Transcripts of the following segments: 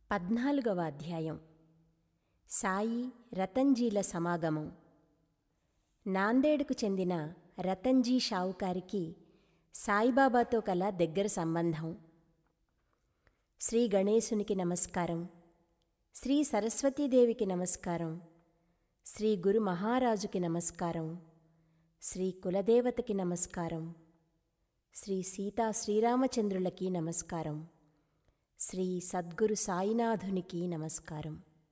పద్నాలుగవ అధ్యాయం సాయి రతన్జీల సమాగమం నాందేడ్కు చెందిన రతన్జీ షావుకారికి సాయిబాబాతో కల దగ్గర సంబంధం శ్రీ గణేశునికి నమస్కారం శ్రీ సరస్వతీదేవికి నమస్కారం శ్రీ గురు మహారాజుకి నమస్కారం శ్రీ కులదేవతకి నమస్కారం శ్రీ సీతా శ్రీరామచంద్రులకి నమస్కారం శ్రీ సద్గురు సాయినాథునికి నమస్కారం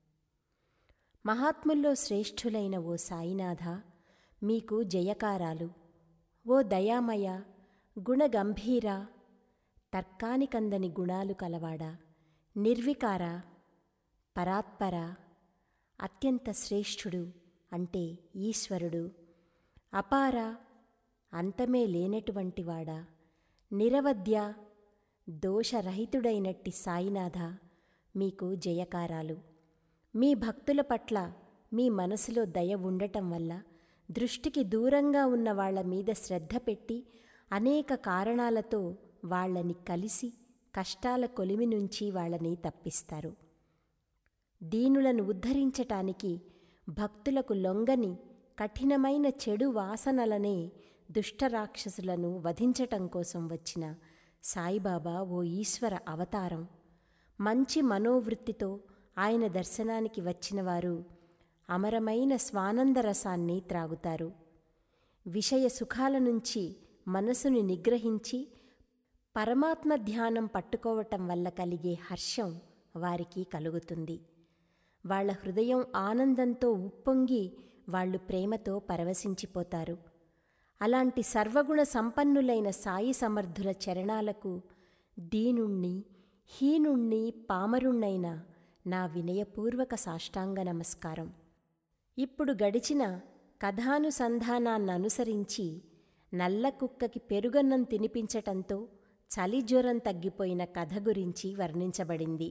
మహాత్ముల్లో శ్రేష్ఠులైన ఓ సాయినాథ మీకు జయకారాలు ఓ దయామయ గుణగంభీర తర్కానికందని గుణాలు కలవాడ నిర్వికార పరాత్పర అత్యంత శ్రేష్ఠుడు అంటే ఈశ్వరుడు అపార అంతమే లేనటువంటివాడా నిరవధ్య దోషరహితుడైనట్టి సాయినాథ మీకు జయకారాలు మీ భక్తుల పట్ల మీ మనసులో దయ ఉండటం వల్ల దృష్టికి దూరంగా ఉన్న వాళ్ల మీద శ్రద్ధ పెట్టి అనేక కారణాలతో వాళ్ళని కలిసి కష్టాల కొలిమి నుంచి వాళ్ళని తప్పిస్తారు దీనులను ఉద్ధరించటానికి భక్తులకు లొంగని కఠినమైన చెడు వాసనలనే దుష్టరాక్షసులను వధించటం కోసం వచ్చిన సాయిబాబా ఓ ఈశ్వర అవతారం మంచి మనోవృత్తితో ఆయన దర్శనానికి వచ్చిన వారు అమరమైన స్వానందరసాన్ని త్రాగుతారు విషయ సుఖాల నుంచి మనసుని నిగ్రహించి పరమాత్మ ధ్యానం పట్టుకోవటం వల్ల కలిగే హర్షం వారికి కలుగుతుంది వాళ్ల హృదయం ఆనందంతో ఉప్పొంగి వాళ్ళు ప్రేమతో పరవశించిపోతారు అలాంటి సర్వగుణ సంపన్నులైన సాయి సమర్థుల చరణాలకు దీనుణ్ణి హీనుణ్ణి పామరుణ్ణైన నా వినయపూర్వక సాష్టాంగ నమస్కారం ఇప్పుడు గడిచిన కథానుసంధానాన్ననుసరించి నల్ల కుక్కకి పెరుగన్నం తినిపించటంతో చలి జ్వరం తగ్గిపోయిన కథ గురించి వర్ణించబడింది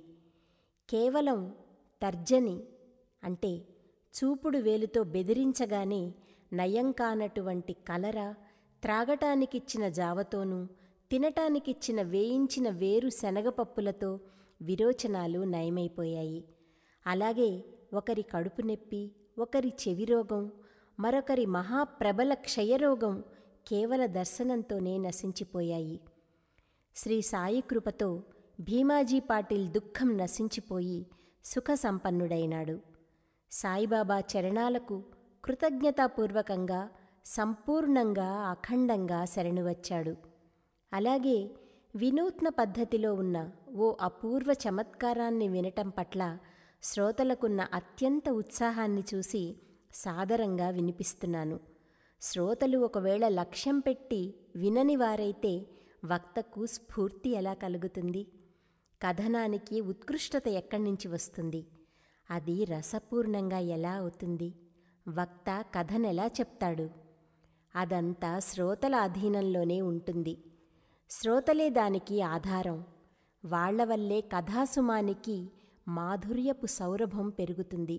కేవలం తర్జని అంటే చూపుడు వేలుతో బెదిరించగానే నయం కానటువంటి కలర త్రాగటానికిచ్చిన జావతోనూ తినటానికిచ్చిన వేయించిన వేరు శనగపప్పులతో విరోచనాలు నయమైపోయాయి అలాగే ఒకరి కడుపు నొప్పి ఒకరి చెవిరోగం మరొకరి మహాప్రబల క్షయరోగం కేవల దర్శనంతోనే నశించిపోయాయి శ్రీ సాయి కృపతో భీమాజీ పాటిల్ దుఃఖం నశించిపోయి సుఖ సంపన్నుడైనాడు సాయిబాబా చరణాలకు కృతజ్ఞతాపూర్వకంగా సంపూర్ణంగా అఖండంగా శరణువచ్చాడు అలాగే వినూత్న పద్ధతిలో ఉన్న ఓ అపూర్వ చమత్కారాన్ని వినటం పట్ల శ్రోతలకున్న అత్యంత ఉత్సాహాన్ని చూసి సాదరంగా వినిపిస్తున్నాను శ్రోతలు ఒకవేళ లక్ష్యం పెట్టి వినని వారైతే వక్తకు స్ఫూర్తి ఎలా కలుగుతుంది కథనానికి ఉత్కృష్టత ఎక్కడి నుంచి వస్తుంది అది రసపూర్ణంగా ఎలా అవుతుంది వక్త కథనెలా చెప్తాడు అదంతా శ్రోతల అధీనంలోనే ఉంటుంది శ్రోతలే దానికి ఆధారం వాళ్ల వల్లే కథాసుమానికి మాధుర్యపు సౌరభం పెరుగుతుంది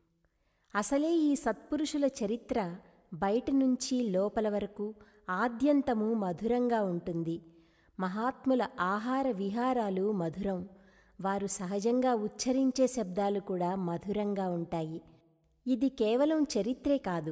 అసలే ఈ సత్పురుషుల చరిత్ర బయట నుంచి లోపల వరకు ఆద్యంతము మధురంగా ఉంటుంది మహాత్ముల ఆహార విహారాలు మధురం వారు సహజంగా ఉచ్చరించే శబ్దాలు కూడా మధురంగా ఉంటాయి ఇది కేవలం చరిత్రే కాదు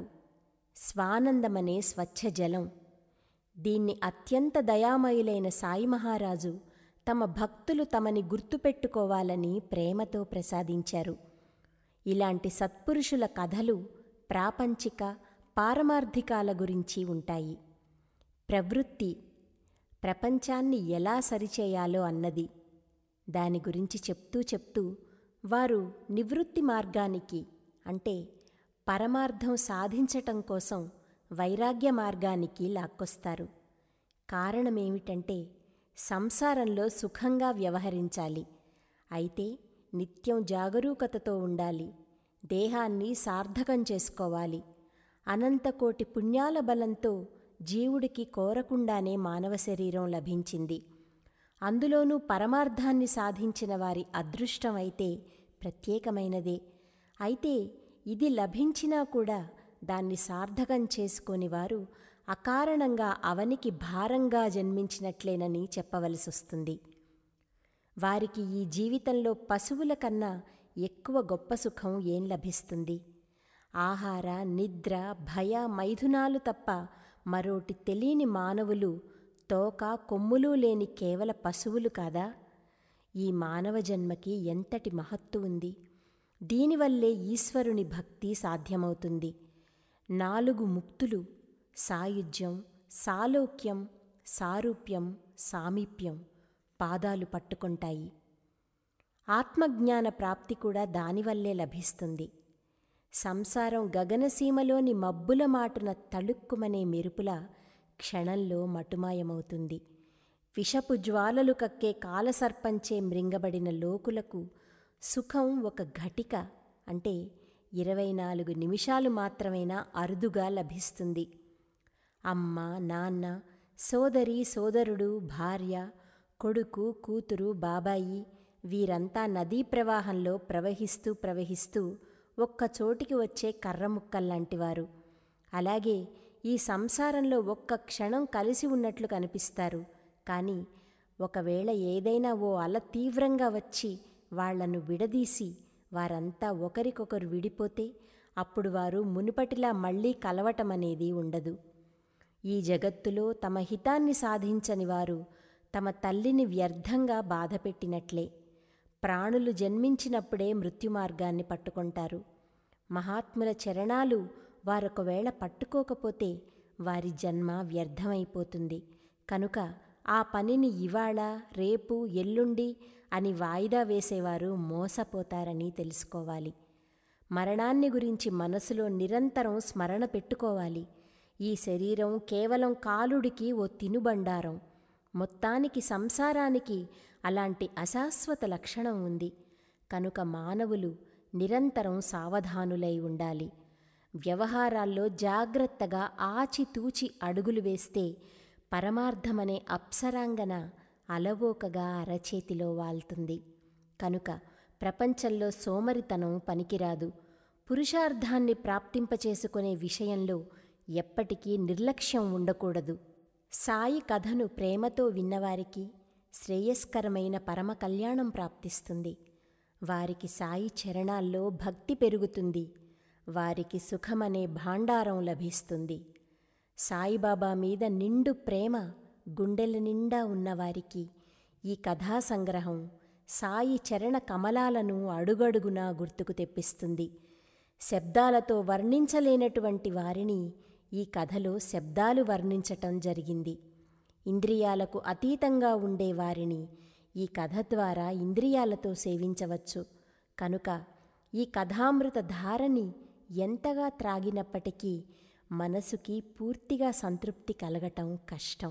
స్వానందమనే స్వచ్ఛ జలం దీన్ని అత్యంత దయామయులైన సాయి మహారాజు తమ భక్తులు తమని గుర్తుపెట్టుకోవాలని ప్రేమతో ప్రసాదించారు ఇలాంటి సత్పురుషుల కథలు ప్రాపంచిక పారమార్థికాల గురించి ఉంటాయి ప్రవృత్తి ప్రపంచాన్ని ఎలా సరిచేయాలో అన్నది దాని గురించి చెప్తూ చెప్తూ వారు నివృత్తి మార్గానికి అంటే పరమార్థం సాధించటం కోసం వైరాగ్య మార్గానికి లాక్కొస్తారు కారణమేమిటంటే సంసారంలో సుఖంగా వ్యవహరించాలి అయితే నిత్యం జాగరూకతతో ఉండాలి దేహాన్ని సార్థకం చేసుకోవాలి అనంతకోటి పుణ్యాల బలంతో జీవుడికి కోరకుండానే మానవ శరీరం లభించింది అందులోనూ పరమార్థాన్ని సాధించిన వారి అదృష్టం అయితే ప్రత్యేకమైనదే అయితే ఇది లభించినా కూడా దాన్ని సార్థకం చేసుకొని వారు అకారణంగా అవనికి భారంగా జన్మించినట్లేనని చెప్పవలసొస్తుంది వారికి ఈ జీవితంలో పశువుల కన్నా ఎక్కువ గొప్ప సుఖం ఏం లభిస్తుంది ఆహార నిద్ర భయ మైథునాలు తప్ప మరోటి తెలియని మానవులు తోక కొమ్ములు లేని కేవల పశువులు కాదా ఈ మానవ జన్మకి ఎంతటి మహత్తు ఉంది దీనివల్లే ఈశ్వరుని భక్తి సాధ్యమవుతుంది నాలుగు ముక్తులు సాయుధ్యం సాలోక్యం సారూప్యం సామీప్యం పాదాలు పట్టుకుంటాయి ఆత్మజ్ఞాన ప్రాప్తి కూడా దానివల్లే లభిస్తుంది సంసారం గగనసీమలోని మబ్బుల మాటున తళుక్కుమనే మెరుపుల క్షణంలో మటుమాయమవుతుంది విషపు జ్వాలలు కక్కే కాలసర్పంచే మృంగబడిన లోకులకు సుఖం ఒక ఘటిక అంటే ఇరవై నాలుగు నిమిషాలు మాత్రమైనా అరుదుగా లభిస్తుంది అమ్మ నాన్న సోదరి సోదరుడు భార్య కొడుకు కూతురు బాబాయి వీరంతా నదీ ప్రవాహంలో ప్రవహిస్తూ ప్రవహిస్తూ ఒక్క చోటికి వచ్చే కర్రముక్కల్లాంటివారు అలాగే ఈ సంసారంలో ఒక్క క్షణం కలిసి ఉన్నట్లు కనిపిస్తారు కానీ ఒకవేళ ఏదైనా ఓ అల తీవ్రంగా వచ్చి వాళ్లను విడదీసి వారంతా ఒకరికొకరు విడిపోతే అప్పుడు వారు మునుపటిలా మళ్ళీ కలవటం అనేది ఉండదు ఈ జగత్తులో తమ హితాన్ని సాధించని వారు తమ తల్లిని వ్యర్థంగా బాధపెట్టినట్లే ప్రాణులు జన్మించినప్పుడే మృత్యుమార్గాన్ని పట్టుకుంటారు మహాత్ముల చరణాలు వారొకవేళ పట్టుకోకపోతే వారి జన్మ వ్యర్థమైపోతుంది కనుక ఆ పనిని ఇవాళ రేపు ఎల్లుండి అని వాయిదా వేసేవారు మోసపోతారని తెలుసుకోవాలి మరణాన్ని గురించి మనసులో నిరంతరం స్మరణ పెట్టుకోవాలి ఈ శరీరం కేవలం కాలుడికి ఓ తినుబండారం మొత్తానికి సంసారానికి అలాంటి అశాశ్వత లక్షణం ఉంది కనుక మానవులు నిరంతరం సావధానులై ఉండాలి వ్యవహారాల్లో జాగ్రత్తగా ఆచితూచి అడుగులు వేస్తే పరమార్థమనే అప్సరాంగన అలవోకగా అరచేతిలో వాల్తుంది కనుక ప్రపంచంలో సోమరితనం పనికిరాదు పురుషార్థాన్ని ప్రాప్తింపచేసుకునే విషయంలో ఎప్పటికీ నిర్లక్ష్యం ఉండకూడదు సాయి కథను ప్రేమతో విన్నవారికి శ్రేయస్కరమైన పరమ కళ్యాణం ప్రాప్తిస్తుంది వారికి సాయి చరణాల్లో భక్తి పెరుగుతుంది వారికి సుఖమనే భాండారం లభిస్తుంది సాయిబాబా మీద నిండు ప్రేమ గుండెల నిండా ఉన్నవారికి ఈ కథా సంగ్రహం సాయి చరణ కమలాలను అడుగడుగునా గుర్తుకు తెప్పిస్తుంది శబ్దాలతో వర్ణించలేనటువంటి వారిని ఈ కథలో శబ్దాలు వర్ణించటం జరిగింది ఇంద్రియాలకు అతీతంగా ఉండే వారిని ఈ కథ ద్వారా ఇంద్రియాలతో సేవించవచ్చు కనుక ఈ కథామృత ధారని ఎంతగా త్రాగినప్పటికీ మనసుకి పూర్తిగా సంతృప్తి కలగటం కష్టం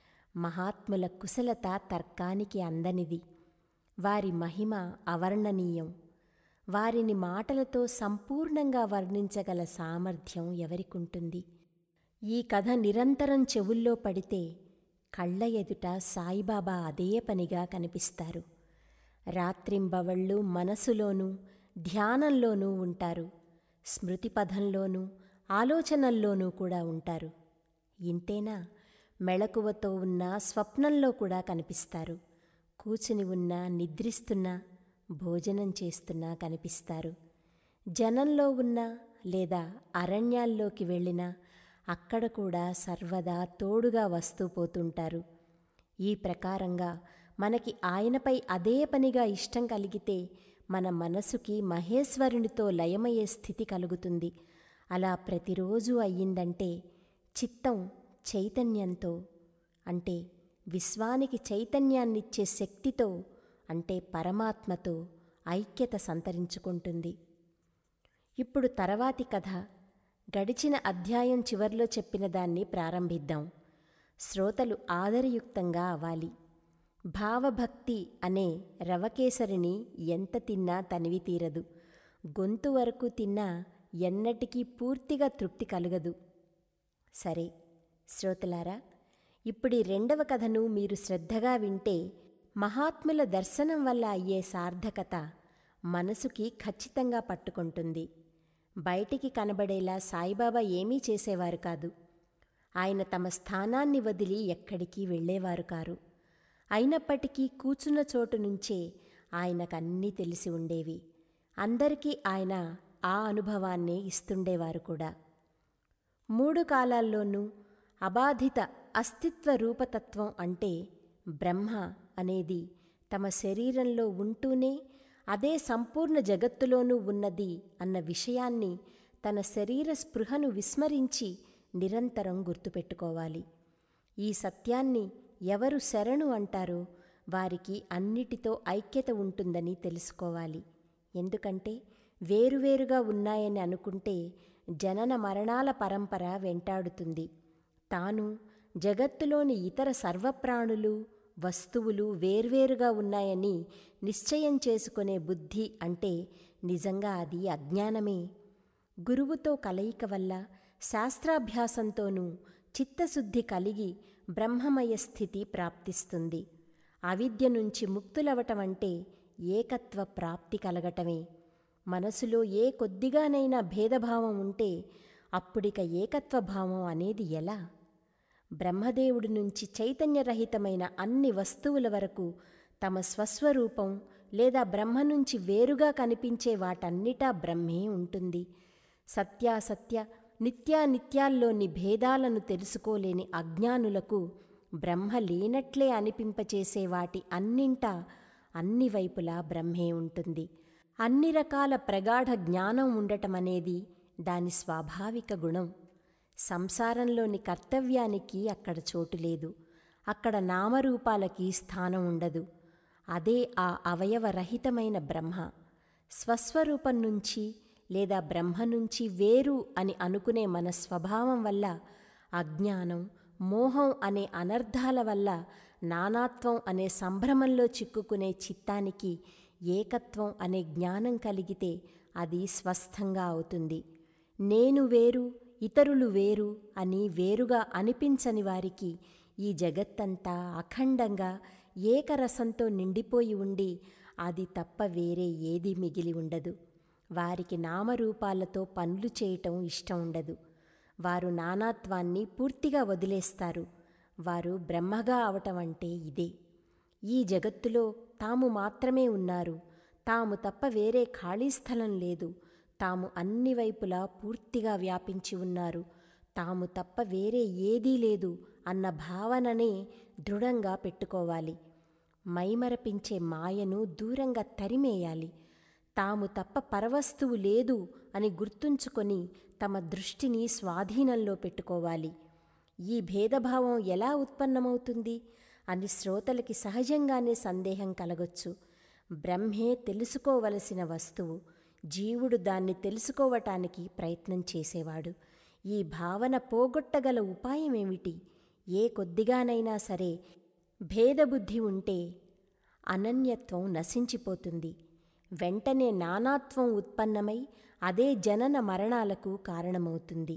మహాత్ముల కుశలత తర్కానికి అందనిది వారి మహిమ అవర్ణనీయం వారిని మాటలతో సంపూర్ణంగా వర్ణించగల సామర్థ్యం ఎవరికుంటుంది ఈ కథ నిరంతరం చెవుల్లో పడితే కళ్ళ ఎదుట సాయిబాబా అదే పనిగా కనిపిస్తారు రాత్రింబవళ్ళు మనసులోనూ ధ్యానంలోనూ ఉంటారు స్మృతిపథంలోనూ ఆలోచనల్లోనూ కూడా ఉంటారు ఇంతేనా మెళకువతో ఉన్న స్వప్నంలో కూడా కనిపిస్తారు కూచుని ఉన్నా నిద్రిస్తున్నా భోజనం చేస్తున్నా కనిపిస్తారు జనంలో ఉన్న లేదా అరణ్యాల్లోకి వెళ్ళినా అక్కడ కూడా సర్వదా తోడుగా వస్తూ పోతుంటారు ఈ ప్రకారంగా మనకి ఆయనపై అదే పనిగా ఇష్టం కలిగితే మన మనసుకి మహేశ్వరునితో లయమయ్యే స్థితి కలుగుతుంది అలా ప్రతిరోజు అయ్యిందంటే చిత్తం చైతన్యంతో అంటే విశ్వానికి చైతన్యాన్నిచ్చే శక్తితో అంటే పరమాత్మతో ఐక్యత సంతరించుకుంటుంది ఇప్పుడు తర్వాతి కథ గడిచిన అధ్యాయం చివర్లో చెప్పిన దాన్ని ప్రారంభిద్దాం శ్రోతలు ఆదరయుక్తంగా అవ్వాలి భావభక్తి అనే రవకేసరిని ఎంత తిన్నా తనివి తీరదు గొంతు వరకు తిన్నా ఎన్నటికీ పూర్తిగా తృప్తి కలగదు సరే శ్రోతలారా ఇప్పుడీ రెండవ కథను మీరు శ్రద్ధగా వింటే మహాత్ముల దర్శనం వల్ల అయ్యే సార్థకత మనసుకి ఖచ్చితంగా పట్టుకుంటుంది బయటికి కనబడేలా సాయిబాబా ఏమీ చేసేవారు కాదు ఆయన తమ స్థానాన్ని వదిలి ఎక్కడికి వెళ్ళేవారు కారు అయినప్పటికీ కూచున్న చోటు నుంచే ఆయనకన్నీ తెలిసి ఉండేవి అందరికీ ఆయన ఆ అనుభవాన్నే ఇస్తుండేవారు కూడా మూడు కాలాల్లోనూ అబాధిత అస్తిత్వ రూపతత్వం అంటే బ్రహ్మ అనేది తమ శరీరంలో ఉంటూనే అదే సంపూర్ణ జగత్తులోనూ ఉన్నది అన్న విషయాన్ని తన శరీర స్పృహను విస్మరించి నిరంతరం గుర్తుపెట్టుకోవాలి ఈ సత్యాన్ని ఎవరు శరణు అంటారో వారికి అన్నిటితో ఐక్యత ఉంటుందని తెలుసుకోవాలి ఎందుకంటే వేరువేరుగా ఉన్నాయని అనుకుంటే జనన మరణాల పరంపర వెంటాడుతుంది తాను జగత్తులోని ఇతర సర్వప్రాణులు వస్తువులు వేర్వేరుగా ఉన్నాయని నిశ్చయం చేసుకునే బుద్ధి అంటే నిజంగా అది అజ్ఞానమే గురువుతో కలయిక వల్ల శాస్త్రాభ్యాసంతోనూ చిత్తశుద్ధి కలిగి బ్రహ్మమయ స్థితి ప్రాప్తిస్తుంది అవిద్య నుంచి ముక్తులవటం అంటే ఏకత్వ ప్రాప్తి కలగటమే మనసులో ఏ కొద్దిగానైనా భేదభావం ఉంటే అప్పుడిక ఏకత్వ భావం అనేది ఎలా బ్రహ్మదేవుడి నుంచి చైతన్యరహితమైన అన్ని వస్తువుల వరకు తమ స్వస్వరూపం లేదా బ్రహ్మ నుంచి వేరుగా కనిపించే వాటన్నిటా బ్రహ్మే ఉంటుంది సత్యాసత్య నిత్యానిత్యాల్లోని భేదాలను తెలుసుకోలేని అజ్ఞానులకు బ్రహ్మ లేనట్లే అనిపింపచేసే వాటి అన్నింటా అన్ని వైపులా బ్రహ్మే ఉంటుంది అన్ని రకాల ప్రగాఢ జ్ఞానం ఉండటం అనేది దాని స్వాభావిక గుణం సంసారంలోని కర్తవ్యానికి అక్కడ చోటు లేదు అక్కడ నామరూపాలకి స్థానం ఉండదు అదే ఆ అవయవరహితమైన బ్రహ్మ స్వస్వరూపం నుంచి లేదా బ్రహ్మ నుంచి వేరు అని అనుకునే మన స్వభావం వల్ల అజ్ఞానం మోహం అనే అనర్థాల వల్ల నానాత్వం అనే సంభ్రమంలో చిక్కుకునే చిత్తానికి ఏకత్వం అనే జ్ఞానం కలిగితే అది స్వస్థంగా అవుతుంది నేను వేరు ఇతరులు వేరు అని వేరుగా అనిపించని వారికి ఈ జగత్తంతా అఖండంగా ఏకరసంతో నిండిపోయి ఉండి అది తప్ప వేరే ఏదీ మిగిలి ఉండదు వారికి నామరూపాలతో పనులు చేయటం ఇష్టం ఉండదు వారు నానాత్వాన్ని పూర్తిగా వదిలేస్తారు వారు బ్రహ్మగా అవటం అంటే ఇదే ఈ జగత్తులో తాము మాత్రమే ఉన్నారు తాము తప్ప వేరే ఖాళీ స్థలం లేదు తాము అన్ని వైపులా పూర్తిగా వ్యాపించి ఉన్నారు తాము తప్ప వేరే ఏదీ లేదు అన్న భావననే దృఢంగా పెట్టుకోవాలి మైమరపించే మాయను దూరంగా తరిమేయాలి తాము తప్ప పరవస్తువు లేదు అని గుర్తుంచుకొని తమ దృష్టిని స్వాధీనంలో పెట్టుకోవాలి ఈ భేదభావం ఎలా ఉత్పన్నమవుతుంది అని శ్రోతలకి సహజంగానే సందేహం కలగొచ్చు బ్రహ్మే తెలుసుకోవలసిన వస్తువు జీవుడు దాన్ని తెలుసుకోవటానికి ప్రయత్నం చేసేవాడు ఈ భావన పోగొట్టగల ఉపాయమేమిటి ఏ కొద్దిగానైనా సరే భేదబుద్ధి ఉంటే అనన్యత్వం నశించిపోతుంది వెంటనే నానాత్వం ఉత్పన్నమై అదే జనన మరణాలకు కారణమవుతుంది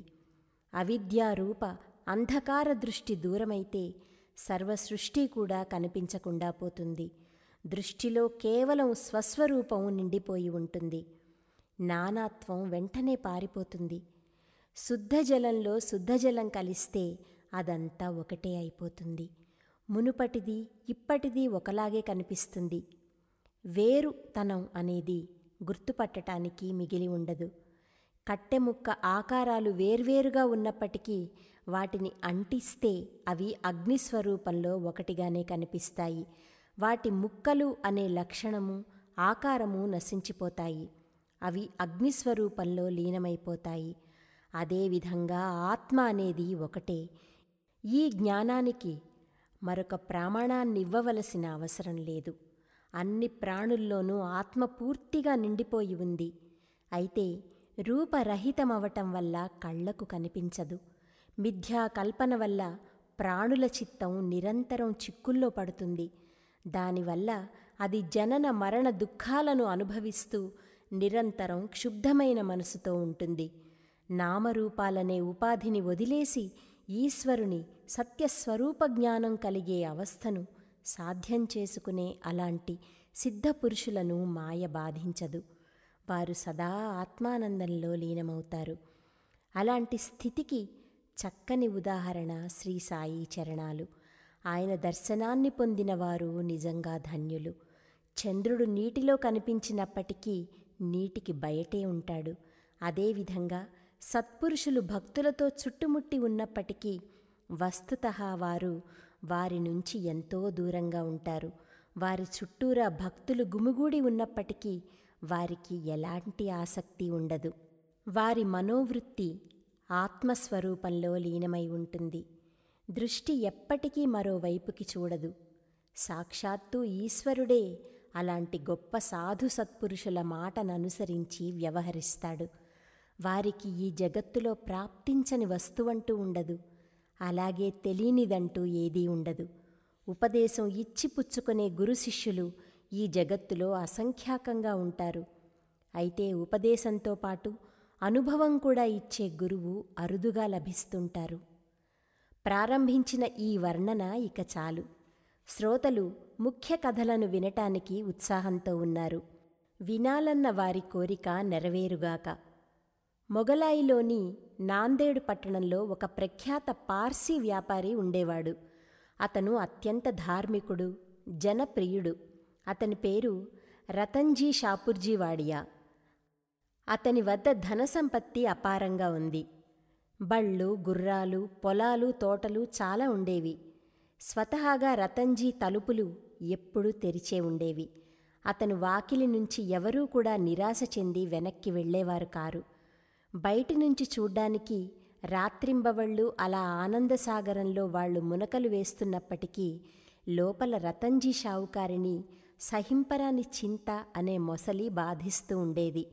అవిద్యారూప అంధకార దృష్టి దూరమైతే సర్వసృష్టి కూడా కనిపించకుండా పోతుంది దృష్టిలో కేవలం స్వస్వరూపం నిండిపోయి ఉంటుంది నానాత్వం వెంటనే పారిపోతుంది శుద్ధ జలంలో శుద్ధజలం కలిస్తే అదంతా ఒకటే అయిపోతుంది మునుపటిది ఇప్పటిది ఒకలాగే కనిపిస్తుంది వేరు తనం అనేది గుర్తుపట్టటానికి మిగిలి ఉండదు కట్టెముక్క ఆకారాలు వేర్వేరుగా ఉన్నప్పటికీ వాటిని అంటిస్తే అవి అగ్నిస్వరూపంలో ఒకటిగానే కనిపిస్తాయి వాటి ముక్కలు అనే లక్షణము ఆకారము నశించిపోతాయి అవి అగ్నిస్వరూపంలో లీనమైపోతాయి అదేవిధంగా ఆత్మ అనేది ఒకటే ఈ జ్ఞానానికి మరొక ప్రమాణాన్నివ్వవలసిన అవసరం లేదు అన్ని ప్రాణుల్లోనూ ఆత్మ పూర్తిగా నిండిపోయి ఉంది అయితే రూపరహితమవటం వల్ల కళ్లకు కనిపించదు మిథ్యా కల్పన వల్ల ప్రాణుల చిత్తం నిరంతరం చిక్కుల్లో పడుతుంది దానివల్ల అది జనన మరణ దుఃఖాలను అనుభవిస్తూ నిరంతరం క్షుబ్ధమైన మనసుతో ఉంటుంది నామరూపాలనే ఉపాధిని వదిలేసి ఈశ్వరుని సత్యస్వరూప జ్ఞానం కలిగే అవస్థను సాధ్యం చేసుకునే అలాంటి సిద్ధపురుషులను మాయ బాధించదు వారు సదా ఆత్మానందంలో లీనమవుతారు అలాంటి స్థితికి చక్కని ఉదాహరణ శ్రీ సాయి చరణాలు ఆయన దర్శనాన్ని పొందినవారు నిజంగా ధన్యులు చంద్రుడు నీటిలో కనిపించినప్పటికీ నీటికి బయటే ఉంటాడు అదేవిధంగా సత్పురుషులు భక్తులతో చుట్టుముట్టి ఉన్నప్పటికీ వస్తుత వారు వారి నుంచి ఎంతో దూరంగా ఉంటారు వారి చుట్టూరా భక్తులు గుమిగూడి ఉన్నప్పటికీ వారికి ఎలాంటి ఆసక్తి ఉండదు వారి మనోవృత్తి ఆత్మస్వరూపంలో లీనమై ఉంటుంది దృష్టి ఎప్పటికీ మరోవైపుకి చూడదు సాక్షాత్తు ఈశ్వరుడే అలాంటి గొప్ప సాధు సత్పురుషుల మాటను అనుసరించి వ్యవహరిస్తాడు వారికి ఈ జగత్తులో ప్రాప్తించని వస్తువంటూ ఉండదు అలాగే తెలియనిదంటూ ఏదీ ఉండదు ఉపదేశం ఇచ్చి పుచ్చుకునే గురు శిష్యులు ఈ జగత్తులో అసంఖ్యాకంగా ఉంటారు అయితే ఉపదేశంతో పాటు అనుభవం కూడా ఇచ్చే గురువు అరుదుగా లభిస్తుంటారు ప్రారంభించిన ఈ వర్ణన ఇక చాలు శ్రోతలు ముఖ్య కథలను వినటానికి ఉత్సాహంతో ఉన్నారు వినాలన్న వారి కోరిక నెరవేరుగాక మొగలాయిలోని నాందేడు పట్టణంలో ఒక ప్రఖ్యాత పార్సీ వ్యాపారి ఉండేవాడు అతను అత్యంత ధార్మికుడు జనప్రియుడు అతని పేరు రతన్జీ షాపూర్జీ వాడియా అతని వద్ద ధనసంపత్తి అపారంగా ఉంది బళ్ళు గుర్రాలు పొలాలు తోటలు చాలా ఉండేవి స్వతహాగా రతన్జీ తలుపులు ఎప్పుడూ తెరిచే ఉండేవి అతను వాకిలి నుంచి ఎవరూ కూడా నిరాశ చెంది వెనక్కి వెళ్ళేవారు కారు బయటి నుంచి చూడ్డానికి రాత్రింబవళ్ళు అలా ఆనందసాగరంలో వాళ్ళు మునకలు వేస్తున్నప్పటికీ లోపల రతన్జీ షావుకారిని సహింపరాని చింత అనే మొసలి బాధిస్తూ ఉండేది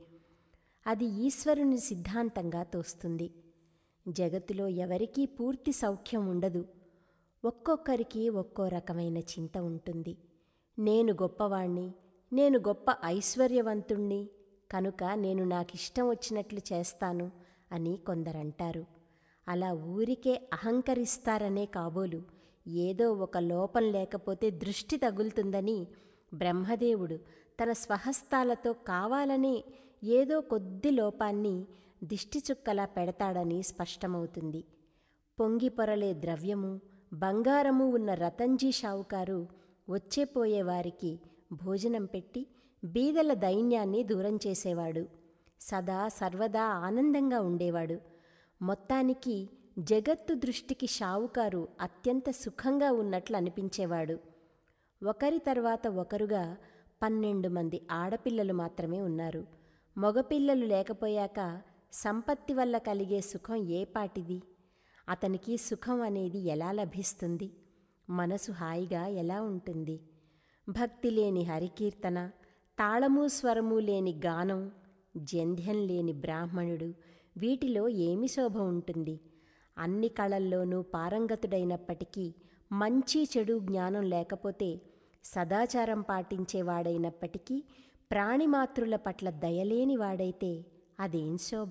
అది ఈశ్వరుని సిద్ధాంతంగా తోస్తుంది జగత్తులో ఎవరికీ పూర్తి సౌఖ్యం ఉండదు ఒక్కొక్కరికి ఒక్కో రకమైన చింత ఉంటుంది నేను గొప్పవాణ్ణి నేను గొప్ప ఐశ్వర్యవంతుణ్ణి కనుక నేను నాకిష్టం వచ్చినట్లు చేస్తాను అని కొందరంటారు అలా ఊరికే అహంకరిస్తారనే కాబోలు ఏదో ఒక లోపం లేకపోతే దృష్టి తగులుతుందని బ్రహ్మదేవుడు తన స్వహస్తాలతో కావాలనే ఏదో కొద్ది లోపాన్ని దిష్టి చుక్కలా పెడతాడని స్పష్టమవుతుంది పొంగి పొరలే ద్రవ్యము బంగారము ఉన్న రతన్జీ షావుకారు వచ్చేపోయే వారికి భోజనం పెట్టి బీదల దైన్యాన్ని దూరం చేసేవాడు సదా సర్వదా ఆనందంగా ఉండేవాడు మొత్తానికి జగత్తు దృష్టికి షావుకారు అత్యంత సుఖంగా ఉన్నట్లు అనిపించేవాడు ఒకరి తర్వాత ఒకరుగా పన్నెండు మంది ఆడపిల్లలు మాత్రమే ఉన్నారు మగపిల్లలు లేకపోయాక సంపత్తి వల్ల కలిగే సుఖం ఏ పాటిది అతనికి సుఖం అనేది ఎలా లభిస్తుంది మనసు హాయిగా ఎలా ఉంటుంది భక్తి లేని హరికీర్తన తాళము స్వరము లేని గానం జంధ్యం లేని బ్రాహ్మణుడు వీటిలో ఏమి శోభ ఉంటుంది అన్ని కళల్లోనూ పారంగతుడైనప్పటికీ మంచి చెడు జ్ఞానం లేకపోతే సదాచారం పాటించేవాడైనప్పటికీ ప్రాణిమాతృల పట్ల దయలేని వాడైతే అదేం శోభ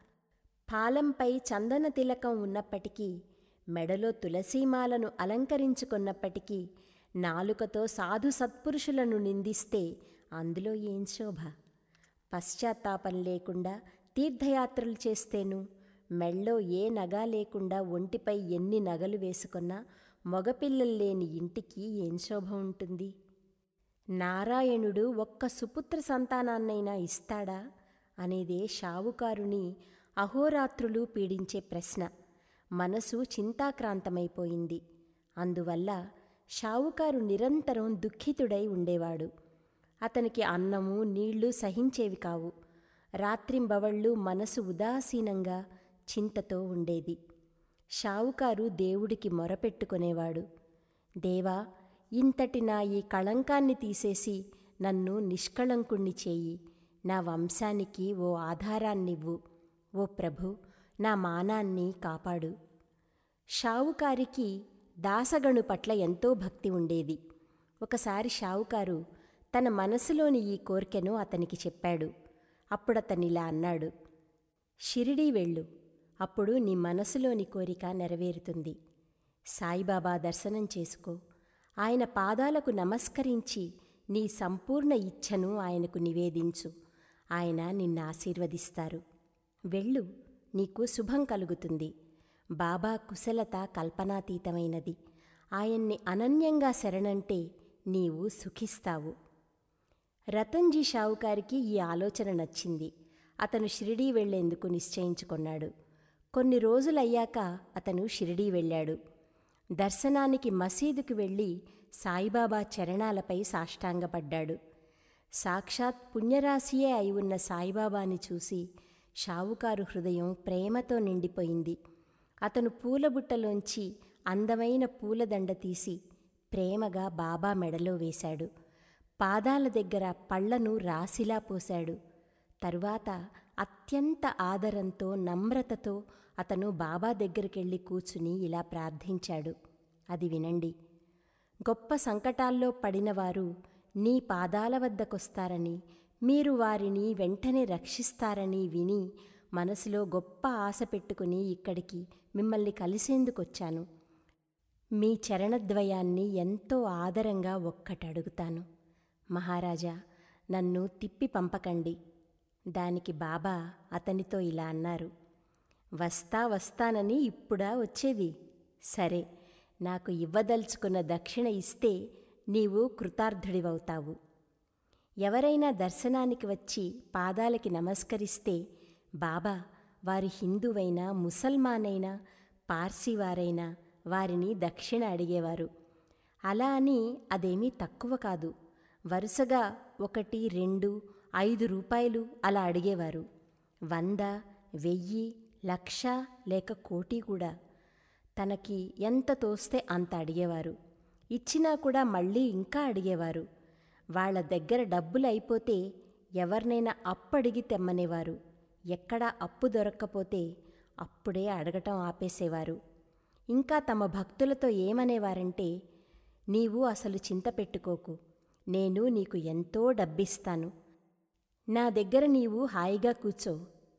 పాలంపై చందన తిలకం ఉన్నప్పటికీ మెడలో తులసీమాలను అలంకరించుకున్నప్పటికీ నాలుకతో సాధు సత్పురుషులను నిందిస్తే అందులో ఏం శోభ పశ్చాత్తాపం లేకుండా తీర్థయాత్రలు చేస్తేను మెళ్ళో ఏ నగా లేకుండా ఒంటిపై ఎన్ని నగలు వేసుకున్నా మగపిల్లలు లేని ఇంటికి ఏం శోభ ఉంటుంది నారాయణుడు ఒక్క సుపుత్ర సంతానాన్నైనా ఇస్తాడా అనేదే షావుకారుని అహోరాత్రులు పీడించే ప్రశ్న మనసు చింతాక్రాంతమైపోయింది అందువల్ల షావుకారు నిరంతరం దుఃఖితుడై ఉండేవాడు అతనికి అన్నము నీళ్లు సహించేవి కావు రాత్రింబవళ్ళు మనసు ఉదాసీనంగా చింతతో ఉండేది షావుకారు దేవుడికి మొరపెట్టుకునేవాడు దేవా ఇంతటి నా ఈ కళంకాన్ని తీసేసి నన్ను నిష్కళంకుణ్ణి చేయి నా వంశానికి ఓ ఆధారాన్నివ్వు ఓ ప్రభు నా మానాన్ని కాపాడు షావుకారికి దాసగణు పట్ల ఎంతో భక్తి ఉండేది ఒకసారి షావుకారు తన మనసులోని ఈ కోరికను అతనికి చెప్పాడు అప్పుడతనిలా అన్నాడు షిరిడీ వెళ్ళు అప్పుడు నీ మనసులోని కోరిక నెరవేరుతుంది సాయిబాబా దర్శనం చేసుకో ఆయన పాదాలకు నమస్కరించి నీ సంపూర్ణ ఇచ్ఛను ఆయనకు నివేదించు ఆయన నిన్ను ఆశీర్వదిస్తారు వెళ్ళు నీకు శుభం కలుగుతుంది బాబా కుశలత కల్పనాతీతమైనది ఆయన్ని అనన్యంగా శరణంటే నీవు సుఖిస్తావు రతన్జీ షావుకారికి ఈ ఆలోచన నచ్చింది అతను షిరిడీ వెళ్లేందుకు నిశ్చయించుకున్నాడు కొన్ని రోజులయ్యాక అతను షిరిడీ వెళ్ళాడు దర్శనానికి మసీదుకు వెళ్ళి సాయిబాబా చరణాలపై సాష్టాంగపడ్డాడు సాక్షాత్ పుణ్యరాశియే అయి ఉన్న సాయిబాబాని చూసి షావుకారు హృదయం ప్రేమతో నిండిపోయింది అతను పూలబుట్టలోంచి అందమైన పూలదండ తీసి ప్రేమగా బాబా మెడలో వేశాడు పాదాల దగ్గర పళ్లను రాశిలా పోశాడు తరువాత అత్యంత ఆదరంతో నమ్రతతో అతను బాబా దగ్గరికెళ్ళి కూర్చుని ఇలా ప్రార్థించాడు అది వినండి గొప్ప సంకటాల్లో పడినవారు నీ పాదాల వద్దకొస్తారని మీరు వారిని వెంటనే రక్షిస్తారని విని మనసులో గొప్ప ఆశ పెట్టుకుని ఇక్కడికి మిమ్మల్ని కలిసేందుకొచ్చాను మీ చరణద్వయాన్ని ఎంతో ఆదరంగా ఒక్కటడుగుతాను మహారాజా నన్ను తిప్పి పంపకండి దానికి బాబా అతనితో ఇలా అన్నారు వస్తా వస్తానని ఇప్పుడా వచ్చేది సరే నాకు ఇవ్వదలుచుకున్న దక్షిణ ఇస్తే నీవు కృతార్థుడివవుతావు ఎవరైనా దర్శనానికి వచ్చి పాదాలకి నమస్కరిస్తే బాబా వారి హిందువైనా ముసల్మానైనా పార్సీవారైనా వారిని దక్షిణ అడిగేవారు అలా అని అదేమీ తక్కువ కాదు వరుసగా ఒకటి రెండు ఐదు రూపాయలు అలా అడిగేవారు వంద వెయ్యి లక్ష లేక కోటి కూడా తనకి ఎంత తోస్తే అంత అడిగేవారు ఇచ్చినా కూడా మళ్ళీ ఇంకా అడిగేవారు వాళ్ళ దగ్గర డబ్బులు అయిపోతే ఎవరినైనా అప్పు అడిగి తెమ్మనేవారు ఎక్కడా అప్పు దొరక్కపోతే అప్పుడే అడగటం ఆపేసేవారు ఇంకా తమ భక్తులతో ఏమనేవారంటే నీవు అసలు చింత పెట్టుకోకు నేను నీకు ఎంతో డబ్బిస్తాను నా దగ్గర నీవు హాయిగా కూర్చో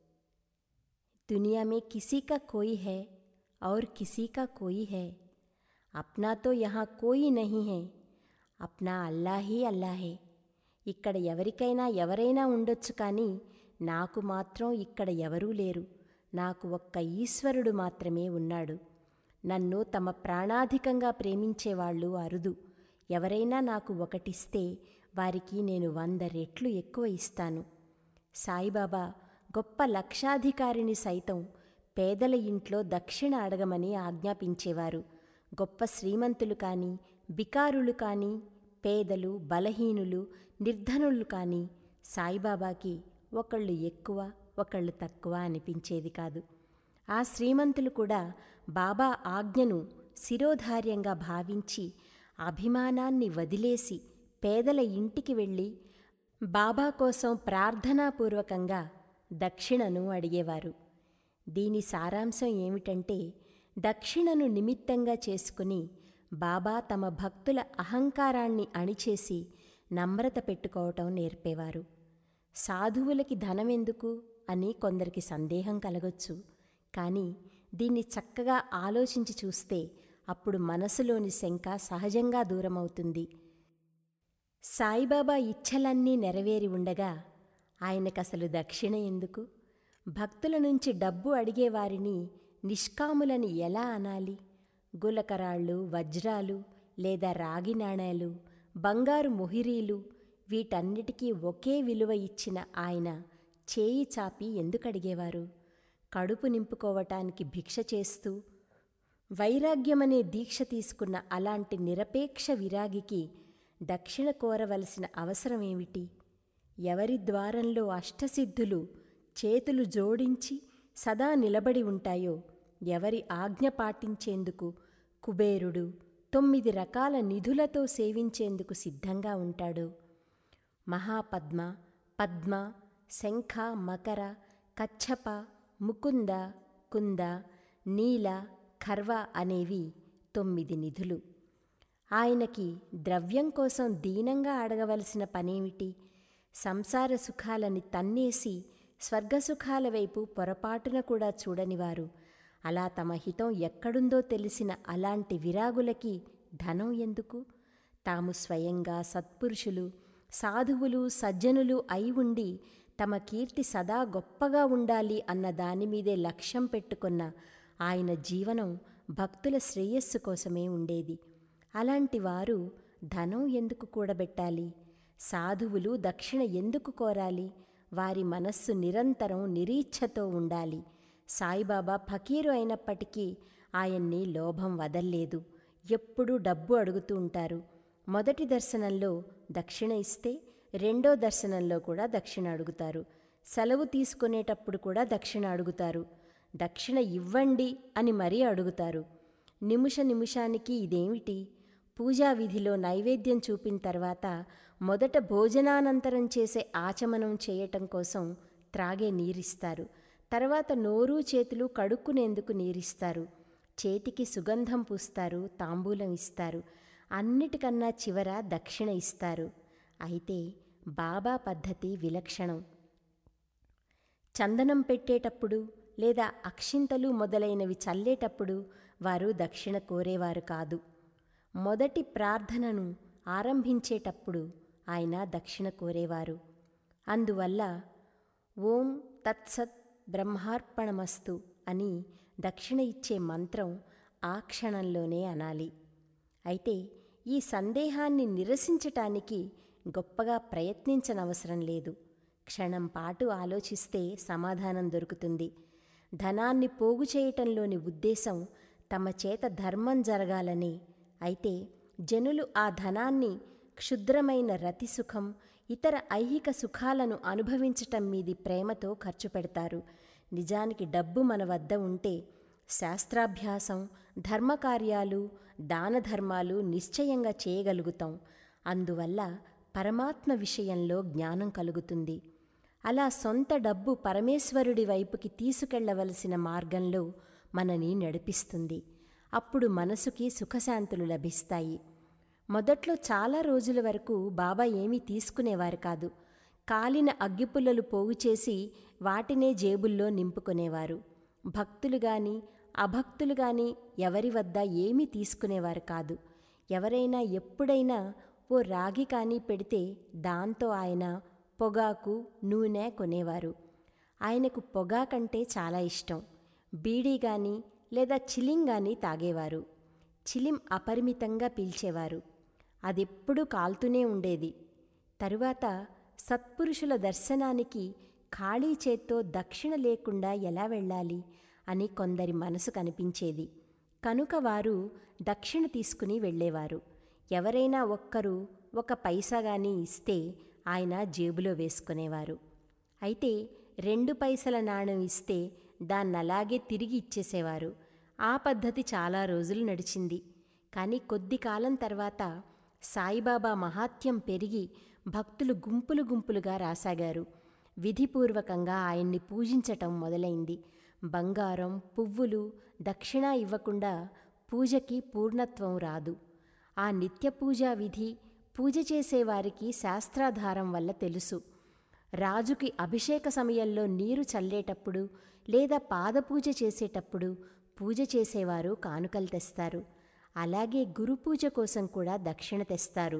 दुनिया में किसी का कोई है और किसी का कोई है अपना तो यहाँ कोई नहीं है అప్నా అల్లాహీ అల్లాహే ఇక్కడ ఎవరికైనా ఎవరైనా ఉండొచ్చు కానీ నాకు మాత్రం ఇక్కడ ఎవరూ లేరు నాకు ఒక్క ఈశ్వరుడు మాత్రమే ఉన్నాడు నన్ను తమ ప్రాణాధికంగా ప్రేమించేవాళ్ళు అరుదు ఎవరైనా నాకు ఒకటిస్తే వారికి నేను వంద రెట్లు ఎక్కువ ఇస్తాను సాయిబాబా గొప్ప లక్షాధికారిని సైతం పేదల ఇంట్లో దక్షిణ అడగమని ఆజ్ఞాపించేవారు గొప్ప శ్రీమంతులు కానీ బికారులు కానీ పేదలు బలహీనులు నిర్ధనులు కానీ సాయిబాబాకి ఒకళ్ళు ఎక్కువ ఒకళ్ళు తక్కువ అనిపించేది కాదు ఆ శ్రీమంతులు కూడా బాబా ఆజ్ఞను శిరోధార్యంగా భావించి అభిమానాన్ని వదిలేసి పేదల ఇంటికి వెళ్ళి బాబా కోసం ప్రార్థనాపూర్వకంగా దక్షిణను అడిగేవారు దీని సారాంశం ఏమిటంటే దక్షిణను నిమిత్తంగా చేసుకుని బాబా తమ భక్తుల అహంకారాన్ని అణిచేసి నమ్రత పెట్టుకోవటం నేర్పేవారు సాధువులకి ధనమెందుకు అని కొందరికి సందేహం కలగొచ్చు కానీ దీన్ని చక్కగా ఆలోచించి చూస్తే అప్పుడు మనసులోని శంక సహజంగా దూరమవుతుంది సాయిబాబా ఇచ్ఛలన్నీ నెరవేరి ఉండగా ఆయనకసలు దక్షిణ ఎందుకు భక్తుల నుంచి డబ్బు అడిగేవారిని నిష్కాములని ఎలా అనాలి గులకరాళ్ళు వజ్రాలు లేదా రాగి నాణేలు బంగారు మొహిరీలు వీటన్నిటికీ ఒకే విలువ ఇచ్చిన ఆయన చేయి చాపి ఎందుకు అడిగేవారు కడుపు నింపుకోవటానికి భిక్ష చేస్తూ వైరాగ్యమనే దీక్ష తీసుకున్న అలాంటి నిరపేక్ష విరాగికి దక్షిణ కోరవలసిన అవసరమేమిటి ఎవరి ద్వారంలో అష్టసిద్ధులు చేతులు జోడించి సదా నిలబడి ఉంటాయో ఎవరి ఆజ్ఞ పాటించేందుకు కుబేరుడు తొమ్మిది రకాల నిధులతో సేవించేందుకు సిద్ధంగా ఉంటాడు మహాపద్మ పద్మ శంఖ మకర కచ్చప ముకుంద కుంద నీల ఖర్వ అనేవి తొమ్మిది నిధులు ఆయనకి ద్రవ్యం కోసం దీనంగా అడగవలసిన పనేమిటి సంసార సుఖాలని తన్నేసి స్వర్గసుఖాల వైపు పొరపాటున కూడా చూడనివారు అలా తమ హితం ఎక్కడుందో తెలిసిన అలాంటి విరాగులకి ధనం ఎందుకు తాము స్వయంగా సత్పురుషులు సాధువులు సజ్జనులు అయి ఉండి తమ కీర్తి సదా గొప్పగా ఉండాలి అన్న దానిమీదే లక్ష్యం పెట్టుకున్న ఆయన జీవనం భక్తుల శ్రేయస్సు కోసమే ఉండేది అలాంటి వారు ధనం ఎందుకు కూడబెట్టాలి సాధువులు దక్షిణ ఎందుకు కోరాలి వారి మనస్సు నిరంతరం నిరీచ్ఛతో ఉండాలి సాయిబాబా ఫకీరు అయినప్పటికీ ఆయన్ని లోభం వదల్లేదు ఎప్పుడూ డబ్బు అడుగుతూ ఉంటారు మొదటి దర్శనంలో దక్షిణ ఇస్తే రెండో దర్శనంలో కూడా దక్షిణ అడుగుతారు సెలవు తీసుకునేటప్పుడు కూడా దక్షిణ అడుగుతారు దక్షిణ ఇవ్వండి అని మరీ అడుగుతారు నిమిష నిమిషానికి ఇదేమిటి పూజా విధిలో నైవేద్యం చూపిన తర్వాత మొదట భోజనానంతరం చేసే ఆచమనం చేయటం కోసం త్రాగే నీరిస్తారు తర్వాత నోరు చేతులు కడుక్కునేందుకు నీరిస్తారు చేతికి సుగంధం పూస్తారు తాంబూలం ఇస్తారు అన్నిటికన్నా చివర దక్షిణ ఇస్తారు అయితే బాబా పద్ధతి విలక్షణం చందనం పెట్టేటప్పుడు లేదా అక్షింతలు మొదలైనవి చల్లేటప్పుడు వారు దక్షిణ కోరేవారు కాదు మొదటి ప్రార్థనను ఆరంభించేటప్పుడు ఆయన దక్షిణ కోరేవారు అందువల్ల ఓం తత్సత్ బ్రహ్మార్పణమస్తు అని దక్షిణ ఇచ్చే మంత్రం ఆ క్షణంలోనే అనాలి అయితే ఈ సందేహాన్ని నిరసించటానికి గొప్పగా ప్రయత్నించనవసరం లేదు క్షణం పాటు ఆలోచిస్తే సమాధానం దొరుకుతుంది ధనాన్ని పోగు చేయటంలోని ఉద్దేశం తమ చేత ధర్మం జరగాలని అయితే జనులు ఆ ధనాన్ని క్షుద్రమైన రతి సుఖం ఇతర ఐహిక సుఖాలను అనుభవించటం మీది ప్రేమతో ఖర్చు పెడతారు నిజానికి డబ్బు మన వద్ద ఉంటే శాస్త్రాభ్యాసం ధర్మకార్యాలు దాన ధర్మాలు నిశ్చయంగా చేయగలుగుతాం అందువల్ల పరమాత్మ విషయంలో జ్ఞానం కలుగుతుంది అలా సొంత డబ్బు పరమేశ్వరుడి వైపుకి తీసుకెళ్లవలసిన మార్గంలో మనని నడిపిస్తుంది అప్పుడు మనసుకి సుఖశాంతులు లభిస్తాయి మొదట్లో చాలా రోజుల వరకు బాబా ఏమీ తీసుకునేవారు కాదు కాలిన అగ్గిపుల్లలు పోగు చేసి వాటినే జేబుల్లో నింపుకునేవారు భక్తులు గాని అభక్తులు గాని ఎవరి వద్ద ఏమీ తీసుకునేవారు కాదు ఎవరైనా ఎప్పుడైనా ఓ రాగి కానీ పెడితే దాంతో ఆయన పొగాకు నూనె కొనేవారు ఆయనకు పొగాకంటే చాలా ఇష్టం బీడీ గాని లేదా చిలిం గాని తాగేవారు చిలిం అపరిమితంగా పీల్చేవారు అదెప్పుడూ కాల్తూనే ఉండేది తరువాత సత్పురుషుల దర్శనానికి ఖాళీ చేత్తో దక్షిణ లేకుండా ఎలా వెళ్ళాలి అని కొందరి మనసు కనిపించేది కనుక వారు దక్షిణ తీసుకుని వెళ్ళేవారు ఎవరైనా ఒక్కరు ఒక పైసా గాని ఇస్తే ఆయన జేబులో వేసుకునేవారు అయితే రెండు పైసల నాణెం ఇస్తే దాన్నలాగే తిరిగి ఇచ్చేసేవారు ఆ పద్ధతి చాలా రోజులు నడిచింది కానీ కొద్ది కాలం తర్వాత సాయిబాబా మహాత్యం పెరిగి భక్తులు గుంపులు గుంపులుగా రాసాగారు విధిపూర్వకంగా ఆయన్ని పూజించటం మొదలైంది బంగారం పువ్వులు దక్షిణ ఇవ్వకుండా పూజకి పూర్ణత్వం రాదు ఆ నిత్య పూజా విధి పూజ చేసేవారికి శాస్త్రాధారం వల్ల తెలుసు రాజుకి అభిషేక సమయంలో నీరు చల్లేటప్పుడు లేదా పాదపూజ చేసేటప్పుడు పూజ చేసేవారు కానుకలు తెస్తారు అలాగే గురు పూజ కోసం కూడా దక్షిణ తెస్తారు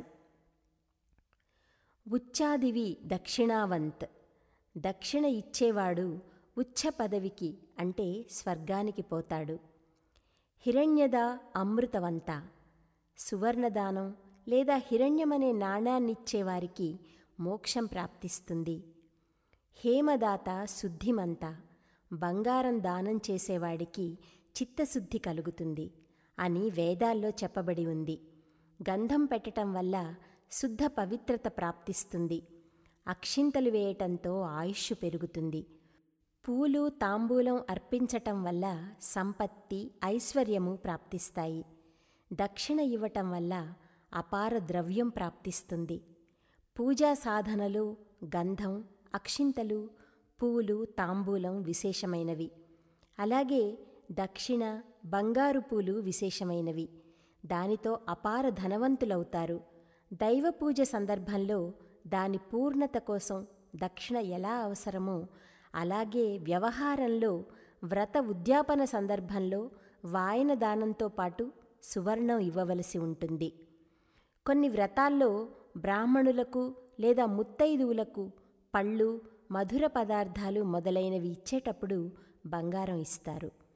ఉచ్చాదివి దక్షిణావంత్ దక్షిణ ఇచ్చేవాడు ఉచ్చ పదవికి అంటే స్వర్గానికి పోతాడు హిరణ్యద అమృతవంత సువర్ణదానం లేదా హిరణ్యమనే నాణాన్నిచ్చేవారికి మోక్షం ప్రాప్తిస్తుంది హేమదాత శుద్ధిమంత బంగారం దానం చేసేవాడికి చిత్తశుద్ధి కలుగుతుంది అని వేదాల్లో చెప్పబడి ఉంది గంధం పెట్టటం వల్ల శుద్ధ పవిత్రత ప్రాప్తిస్తుంది అక్షింతలు వేయటంతో ఆయుష్ పెరుగుతుంది పూలు తాంబూలం అర్పించటం వల్ల సంపత్తి ఐశ్వర్యము ప్రాప్తిస్తాయి దక్షిణ ఇవ్వటం వల్ల అపార ద్రవ్యం ప్రాప్తిస్తుంది పూజా సాధనలు గంధం అక్షింతలు పూలు తాంబూలం విశేషమైనవి అలాగే దక్షిణ బంగారు పూలు విశేషమైనవి దానితో అపార ధనవంతులవుతారు దైవ పూజ సందర్భంలో దాని పూర్ణత కోసం దక్షిణ ఎలా అవసరమో అలాగే వ్యవహారంలో వ్రత ఉద్యాపన సందర్భంలో వాయన దానంతో పాటు సువర్ణం ఇవ్వవలసి ఉంటుంది కొన్ని వ్రతాల్లో బ్రాహ్మణులకు లేదా ముత్తైదువులకు పళ్ళు మధుర పదార్థాలు మొదలైనవి ఇచ్చేటప్పుడు బంగారం ఇస్తారు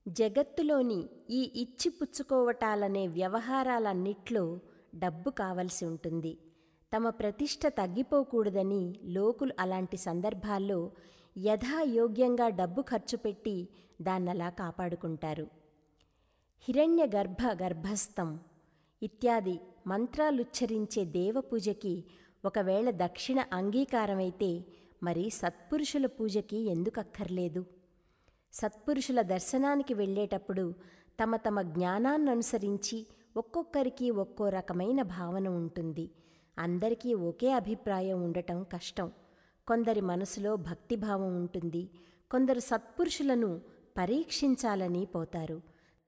జగత్తులోని ఈ ఇచ్చిపుచ్చుకోవటాలనే వ్యవహారాలన్నిట్లో డబ్బు కావలసి ఉంటుంది తమ ప్రతిష్ట తగ్గిపోకూడదని లోకులు అలాంటి సందర్భాల్లో యథాయోగ్యంగా డబ్బు ఖర్చు పెట్టి దాన్నలా కాపాడుకుంటారు హిరణ్య గర్భ గర్భస్థం ఇత్యాది మంత్రాలుచ్చరించే దేవపూజకి ఒకవేళ దక్షిణ అంగీకారమైతే మరి సత్పురుషుల పూజకి ఎందుకక్కర్లేదు సత్పురుషుల దర్శనానికి వెళ్ళేటప్పుడు తమ తమ జ్ఞానాన్ననుసరించి ఒక్కొక్కరికి ఒక్కో రకమైన భావన ఉంటుంది అందరికీ ఒకే అభిప్రాయం ఉండటం కష్టం కొందరి మనసులో భక్తిభావం ఉంటుంది కొందరు సత్పురుషులను పరీక్షించాలని పోతారు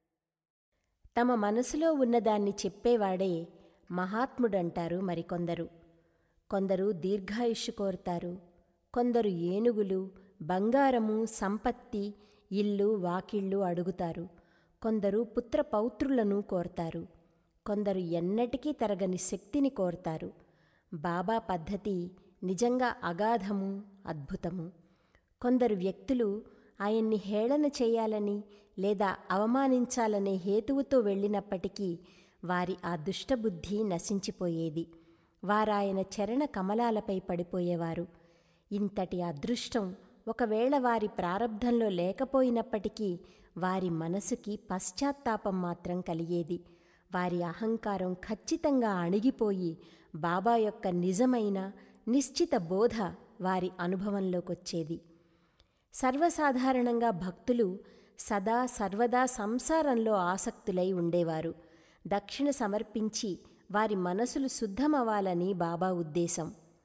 తమ మనసులో ఉన్నదాన్ని చెప్పేవాడే మహాత్ముడంటారు మరికొందరు కొందరు దీర్ఘాయుష్షు కోరుతారు కొందరు ఏనుగులు బంగారము సంపత్తి ఇల్లు వాకిళ్ళు అడుగుతారు కొందరు పుత్ర పౌత్రులను కోరతారు కొందరు ఎన్నటికీ తరగని శక్తిని కోరతారు బాబా పద్ధతి నిజంగా అగాధము అద్భుతము కొందరు వ్యక్తులు ఆయన్ని హేళన చేయాలని లేదా అవమానించాలనే హేతువుతో వెళ్ళినప్పటికీ వారి ఆ దుష్టబుద్ధి నశించిపోయేది వారాయన చరణ కమలాలపై పడిపోయేవారు ఇంతటి అదృష్టం ఒకవేళ వారి ప్రారంధంలో లేకపోయినప్పటికీ వారి మనసుకి పశ్చాత్తాపం మాత్రం కలిగేది వారి అహంకారం ఖచ్చితంగా అణిగిపోయి బాబా యొక్క నిజమైన నిశ్చిత బోధ వారి అనుభవంలోకొచ్చేది సర్వసాధారణంగా భక్తులు సదా సర్వదా సంసారంలో ఆసక్తులై ఉండేవారు దక్షిణ సమర్పించి వారి మనసులు శుద్ధమవ్వాలని బాబా ఉద్దేశం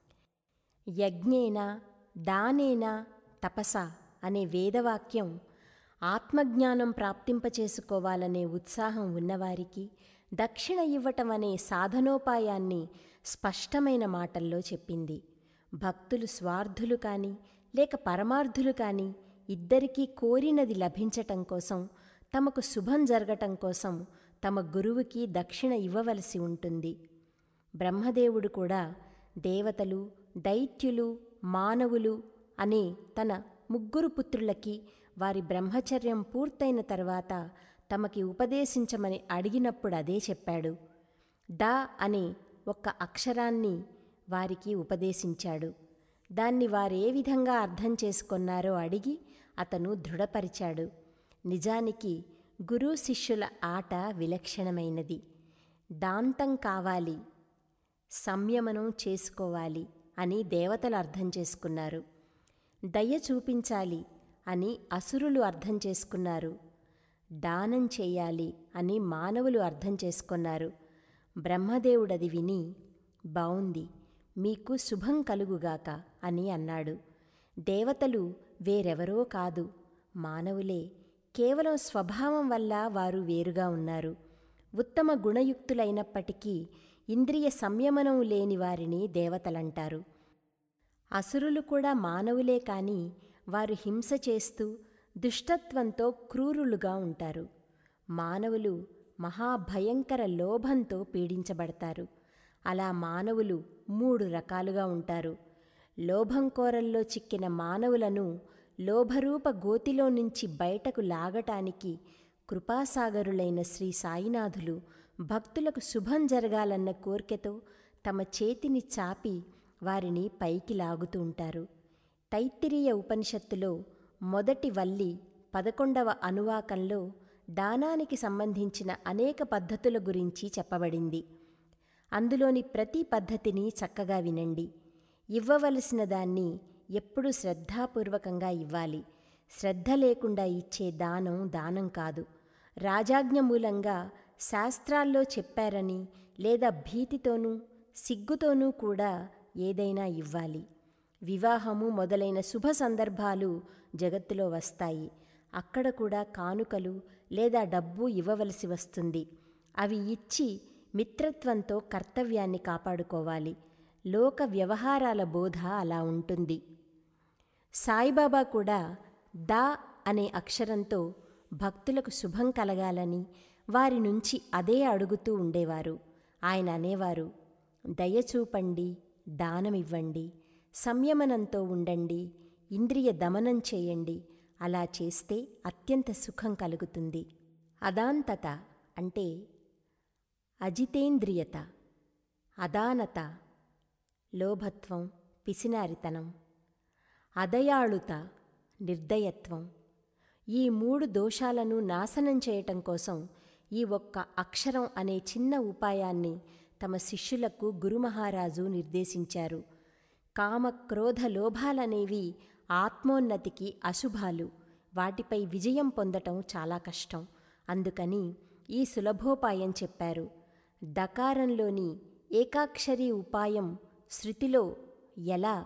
యజ్ఞేన దానేన తపస అనే వేదవాక్యం ఆత్మజ్ఞానం ప్రాప్తింపచేసుకోవాలనే ఉత్సాహం ఉన్నవారికి దక్షిణ ఇవ్వటం అనే సాధనోపాయాన్ని స్పష్టమైన మాటల్లో చెప్పింది భక్తులు స్వార్థులు కాని లేక పరమార్థులు కాని ఇద్దరికీ కోరినది లభించటం కోసం తమకు శుభం జరగటం కోసం తమ గురువుకి దక్షిణ ఇవ్వవలసి ఉంటుంది బ్రహ్మదేవుడు కూడా దేవతలు దైత్యులు మానవులు అనే తన ముగ్గురు పుత్రులకి వారి బ్రహ్మచర్యం పూర్తయిన తర్వాత తమకి ఉపదేశించమని అడిగినప్పుడు అదే చెప్పాడు డా అనే ఒక్క అక్షరాన్ని వారికి ఉపదేశించాడు దాన్ని వారే విధంగా అర్థం చేసుకొన్నారో అడిగి అతను దృఢపరిచాడు నిజానికి గురు శిష్యుల ఆట విలక్షణమైనది దాంతం కావాలి సంయమనం చేసుకోవాలి అని దేవతలు అర్థం చేసుకున్నారు దయ చూపించాలి అని అసురులు అర్థం చేసుకున్నారు దానం చేయాలి అని మానవులు అర్థం చేసుకున్నారు బ్రహ్మదేవుడది విని బావుంది మీకు శుభం కలుగుగాక అని అన్నాడు దేవతలు వేరెవరో కాదు మానవులే కేవలం స్వభావం వల్ల వారు వేరుగా ఉన్నారు ఉత్తమ గుణయుక్తులైనప్పటికీ ఇంద్రియ సంయమనం లేని వారిని దేవతలంటారు అసురులు కూడా మానవులే కాని వారు హింస చేస్తూ దుష్టత్వంతో క్రూరులుగా ఉంటారు మానవులు మహాభయంకర లోభంతో పీడించబడతారు అలా మానవులు మూడు రకాలుగా ఉంటారు లోభం కోరల్లో చిక్కిన మానవులను లోభరూప గోతిలో నుంచి బయటకు లాగటానికి కృపాసాగరులైన శ్రీ సాయినాథులు భక్తులకు శుభం జరగాలన్న కోరికతో తమ చేతిని చాపి వారిని పైకి లాగుతూ ఉంటారు తైత్తిరీయ ఉపనిషత్తులో మొదటి వల్లి పదకొండవ అనువాకంలో దానానికి సంబంధించిన అనేక పద్ధతుల గురించి చెప్పబడింది అందులోని ప్రతి పద్ధతిని చక్కగా వినండి ఇవ్వవలసిన దాన్ని ఎప్పుడూ శ్రద్ధాపూర్వకంగా ఇవ్వాలి శ్రద్ధ లేకుండా ఇచ్చే దానం దానం కాదు రాజాజ్ఞ మూలంగా శాస్త్రాల్లో చెప్పారని లేదా భీతితోనూ సిగ్గుతోనూ కూడా ఏదైనా ఇవ్వాలి వివాహము మొదలైన శుభ సందర్భాలు జగత్తులో వస్తాయి అక్కడ కూడా కానుకలు లేదా డబ్బు ఇవ్వవలసి వస్తుంది అవి ఇచ్చి మిత్రత్వంతో కర్తవ్యాన్ని కాపాడుకోవాలి లోక వ్యవహారాల బోధ అలా ఉంటుంది సాయిబాబా కూడా దా అనే అక్షరంతో భక్తులకు శుభం కలగాలని వారి నుంచి అదే అడుగుతూ ఉండేవారు ఆయన అనేవారు దయచూపండి దానమివ్వండి సంయమనంతో ఉండండి ఇంద్రియ దమనం చేయండి అలా చేస్తే అత్యంత సుఖం కలుగుతుంది అదాంతత అంటే అజితేంద్రియత అదానత లోభత్వం పిసినారితనం అదయాళుత నిర్దయత్వం ఈ మూడు దోషాలను నాశనం చేయటం కోసం ఈ ఒక్క అక్షరం అనే చిన్న ఉపాయాన్ని తమ శిష్యులకు గురుమహారాజు నిర్దేశించారు కామ క్రోధ లోభాలనేవి ఆత్మోన్నతికి అశుభాలు వాటిపై విజయం పొందటం చాలా కష్టం అందుకని ఈ సులభోపాయం చెప్పారు దకారంలోని ఏకాక్షరీ ఉపాయం శృతిలో ఎలా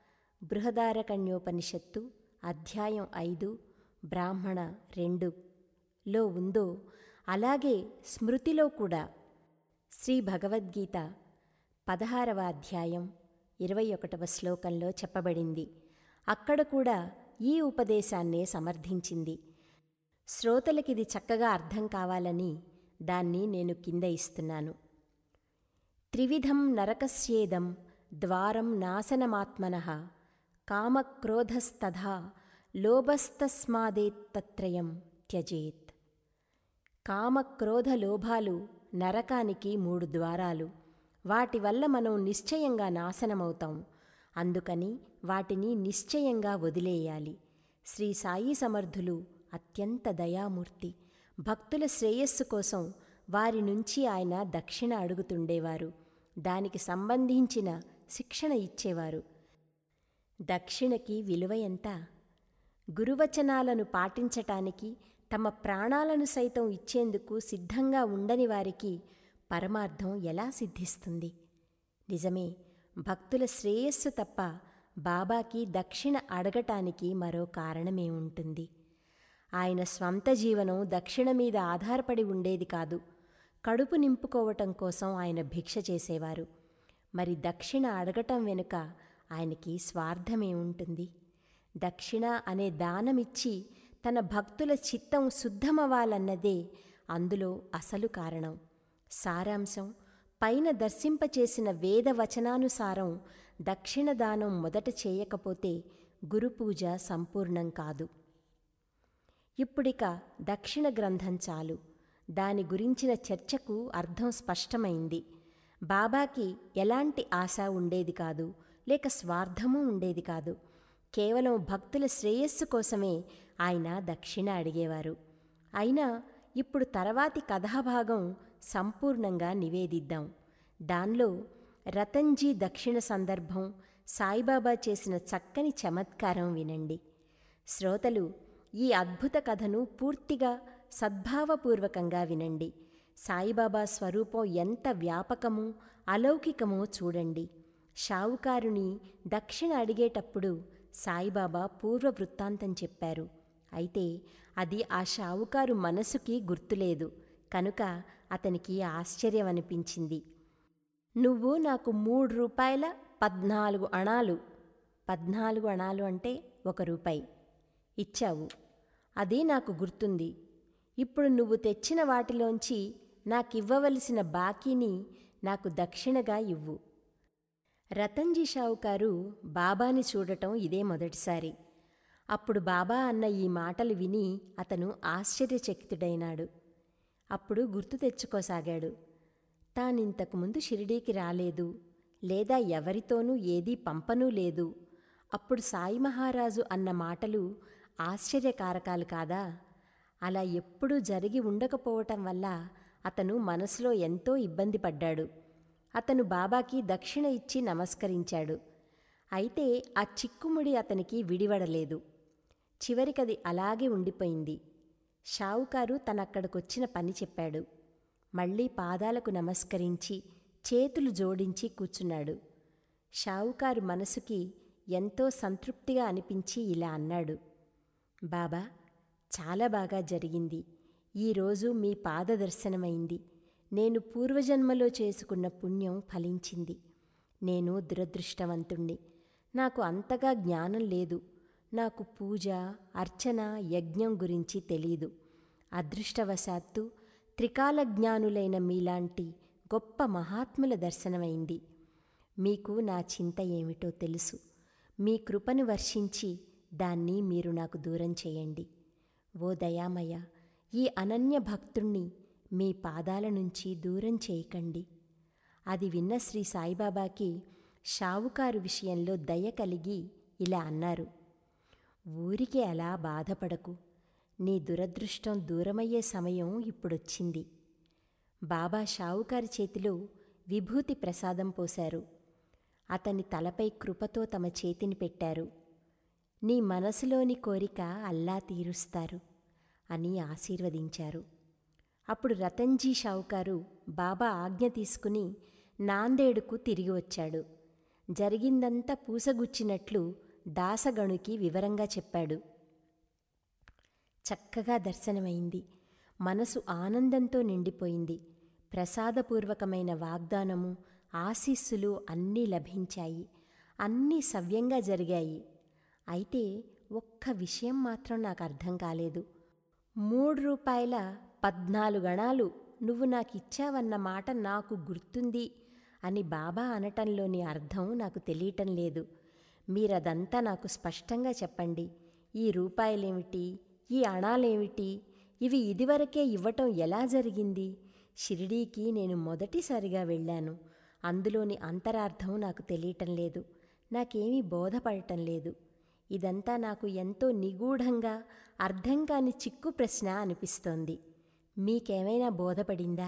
బృహదారకన్యోపనిషత్తు అధ్యాయం ఐదు బ్రాహ్మణ రెండు లో ఉందో అలాగే స్మృతిలో కూడా శ్రీ భగవద్గీత పదహారవ అధ్యాయం ఇరవై ఒకటవ శ్లోకంలో చెప్పబడింది అక్కడ కూడా ఈ ఉపదేశాన్నే సమర్థించింది శ్రోతలకిది చక్కగా అర్థం కావాలని దాన్ని నేను కింద ఇస్తున్నాను త్రివిధం నరకస్యేదం ద్వారం నాశనమాత్మన కామక్రోధస్తథా లోభస్తస్మాదేత్తత్రయం త్యజేత్ కామక్రోధ లోభాలు నరకానికి మూడు ద్వారాలు వాటి వల్ల మనం నిశ్చయంగా నాశనమవుతాం అందుకని వాటిని నిశ్చయంగా వదిలేయాలి శ్రీ సాయి సమర్థులు అత్యంత దయామూర్తి భక్తుల శ్రేయస్సు కోసం వారి నుంచి ఆయన దక్షిణ అడుగుతుండేవారు దానికి సంబంధించిన శిక్షణ ఇచ్చేవారు దక్షిణకి విలువ ఎంత గురువచనాలను పాటించటానికి తమ ప్రాణాలను సైతం ఇచ్చేందుకు సిద్ధంగా ఉండని వారికి పరమార్థం ఎలా సిద్ధిస్తుంది నిజమే భక్తుల శ్రేయస్సు తప్ప బాబాకి దక్షిణ అడగటానికి మరో కారణమే ఉంటుంది ఆయన స్వంత జీవనం దక్షిణ మీద ఆధారపడి ఉండేది కాదు కడుపు నింపుకోవటం కోసం ఆయన భిక్ష చేసేవారు మరి దక్షిణ అడగటం వెనుక ఆయనకి స్వార్థమే ఉంటుంది దక్షిణ అనే దానమిచ్చి తన భక్తుల చిత్తం శుద్ధమవ్వాలన్నదే అందులో అసలు కారణం సారాంశం పైన దర్శింపచేసిన వేద వచనానుసారం దక్షిణ దానం మొదట చేయకపోతే గురుపూజ సంపూర్ణం కాదు ఇప్పుడిక దక్షిణ గ్రంథం చాలు దాని గురించిన చర్చకు అర్థం స్పష్టమైంది బాబాకి ఎలాంటి ఆశ ఉండేది కాదు లేక స్వార్థమూ ఉండేది కాదు కేవలం భక్తుల శ్రేయస్సు కోసమే ఆయన దక్షిణ అడిగేవారు అయినా ఇప్పుడు తర్వాతి కథాభాగం సంపూర్ణంగా నివేదిద్దాం దానిలో రతన్జీ దక్షిణ సందర్భం సాయిబాబా చేసిన చక్కని చమత్కారం వినండి శ్రోతలు ఈ అద్భుత కథను పూర్తిగా సద్భావపూర్వకంగా వినండి సాయిబాబా స్వరూపం ఎంత వ్యాపకమో అలౌకికమో చూడండి షావుకారుని దక్షిణ అడిగేటప్పుడు సాయిబాబా పూర్వ వృత్తాంతం చెప్పారు అయితే అది ఆ షావుకారు మనసుకి గుర్తులేదు కనుక అతనికి ఆశ్చర్యం అనిపించింది నువ్వు నాకు మూడు రూపాయల పద్నాలుగు అణాలు పద్నాలుగు అణాలు అంటే ఒక రూపాయి ఇచ్చావు అది నాకు గుర్తుంది ఇప్పుడు నువ్వు తెచ్చిన వాటిలోంచి నాకివ్వవలసిన బాకీని నాకు దక్షిణగా ఇవ్వు రతన్జీ షావుకారు బాబాని చూడటం ఇదే మొదటిసారి అప్పుడు బాబా అన్న ఈ మాటలు విని అతను ఆశ్చర్యచకితుడైనాడు అప్పుడు గుర్తు తెచ్చుకోసాగాడు తానింతకుముందు షిరిడీకి రాలేదు లేదా ఎవరితోనూ ఏదీ పంపనూ లేదు అప్పుడు సాయి మహారాజు అన్న మాటలు ఆశ్చర్యకారకాలు కాదా అలా ఎప్పుడూ జరిగి ఉండకపోవటం వల్ల అతను మనసులో ఎంతో ఇబ్బంది పడ్డాడు అతను బాబాకి దక్షిణ ఇచ్చి నమస్కరించాడు అయితే ఆ చిక్కుముడి అతనికి విడివడలేదు చివరికది అలాగే ఉండిపోయింది షావుకారు తనక్కడికొచ్చిన పని చెప్పాడు మళ్ళీ పాదాలకు నమస్కరించి చేతులు జోడించి కూర్చున్నాడు షావుకారు మనసుకి ఎంతో సంతృప్తిగా అనిపించి ఇలా అన్నాడు బాబా చాలా బాగా జరిగింది ఈరోజు మీ పాదదర్శనమైంది నేను పూర్వజన్మలో చేసుకున్న పుణ్యం ఫలించింది నేను దురదృష్టవంతుణ్ణి నాకు అంతగా జ్ఞానం లేదు నాకు పూజ అర్చన యజ్ఞం గురించి తెలీదు అదృష్టవశాత్తు త్రికాల జ్ఞానులైన మీలాంటి గొప్ప మహాత్ముల దర్శనమైంది మీకు నా చింత ఏమిటో తెలుసు మీ కృపను వర్షించి దాన్ని మీరు నాకు దూరం చేయండి ఓ దయామయ ఈ అనన్య భక్తుణ్ణి మీ పాదాల నుంచి దూరం చేయకండి అది విన్న శ్రీ సాయిబాబాకి షావుకారు విషయంలో దయ కలిగి ఇలా అన్నారు ఊరికి అలా బాధపడకు నీ దురదృష్టం దూరమయ్యే సమయం ఇప్పుడొచ్చింది బాబా షావుకారి చేతిలో విభూతి ప్రసాదం పోశారు అతని తలపై కృపతో తమ చేతిని పెట్టారు నీ మనసులోని కోరిక అల్లా తీరుస్తారు అని ఆశీర్వదించారు అప్పుడు రతన్జీ షావుకారు బాబా ఆజ్ఞ తీసుకుని నాందేడుకు తిరిగి వచ్చాడు జరిగిందంతా పూసగుచ్చినట్లు దాసగణుకి వివరంగా చెప్పాడు చక్కగా దర్శనమైంది మనసు ఆనందంతో నిండిపోయింది ప్రసాదపూర్వకమైన వాగ్దానము ఆశీస్సులు అన్నీ లభించాయి అన్నీ సవ్యంగా జరిగాయి అయితే ఒక్క విషయం మాత్రం నాకు అర్థం కాలేదు మూడు రూపాయల పద్నాలుగు గణాలు నువ్వు నాకు ఇచ్చావన్న మాట నాకు గుర్తుంది అని బాబా అనటంలోని అర్థం నాకు తెలియటం లేదు మీరదంతా నాకు స్పష్టంగా చెప్పండి ఈ రూపాయలేమిటి ఈ అణాలేమిటి ఇవి ఇదివరకే ఇవ్వటం ఎలా జరిగింది షిరిడీకి నేను మొదటిసారిగా వెళ్ళాను అందులోని అంతరార్థం నాకు తెలియటం లేదు నాకేమీ బోధపడటం లేదు ఇదంతా నాకు ఎంతో నిగూఢంగా అర్థం కాని చిక్కు ప్రశ్న అనిపిస్తోంది మీకేమైనా బోధపడిందా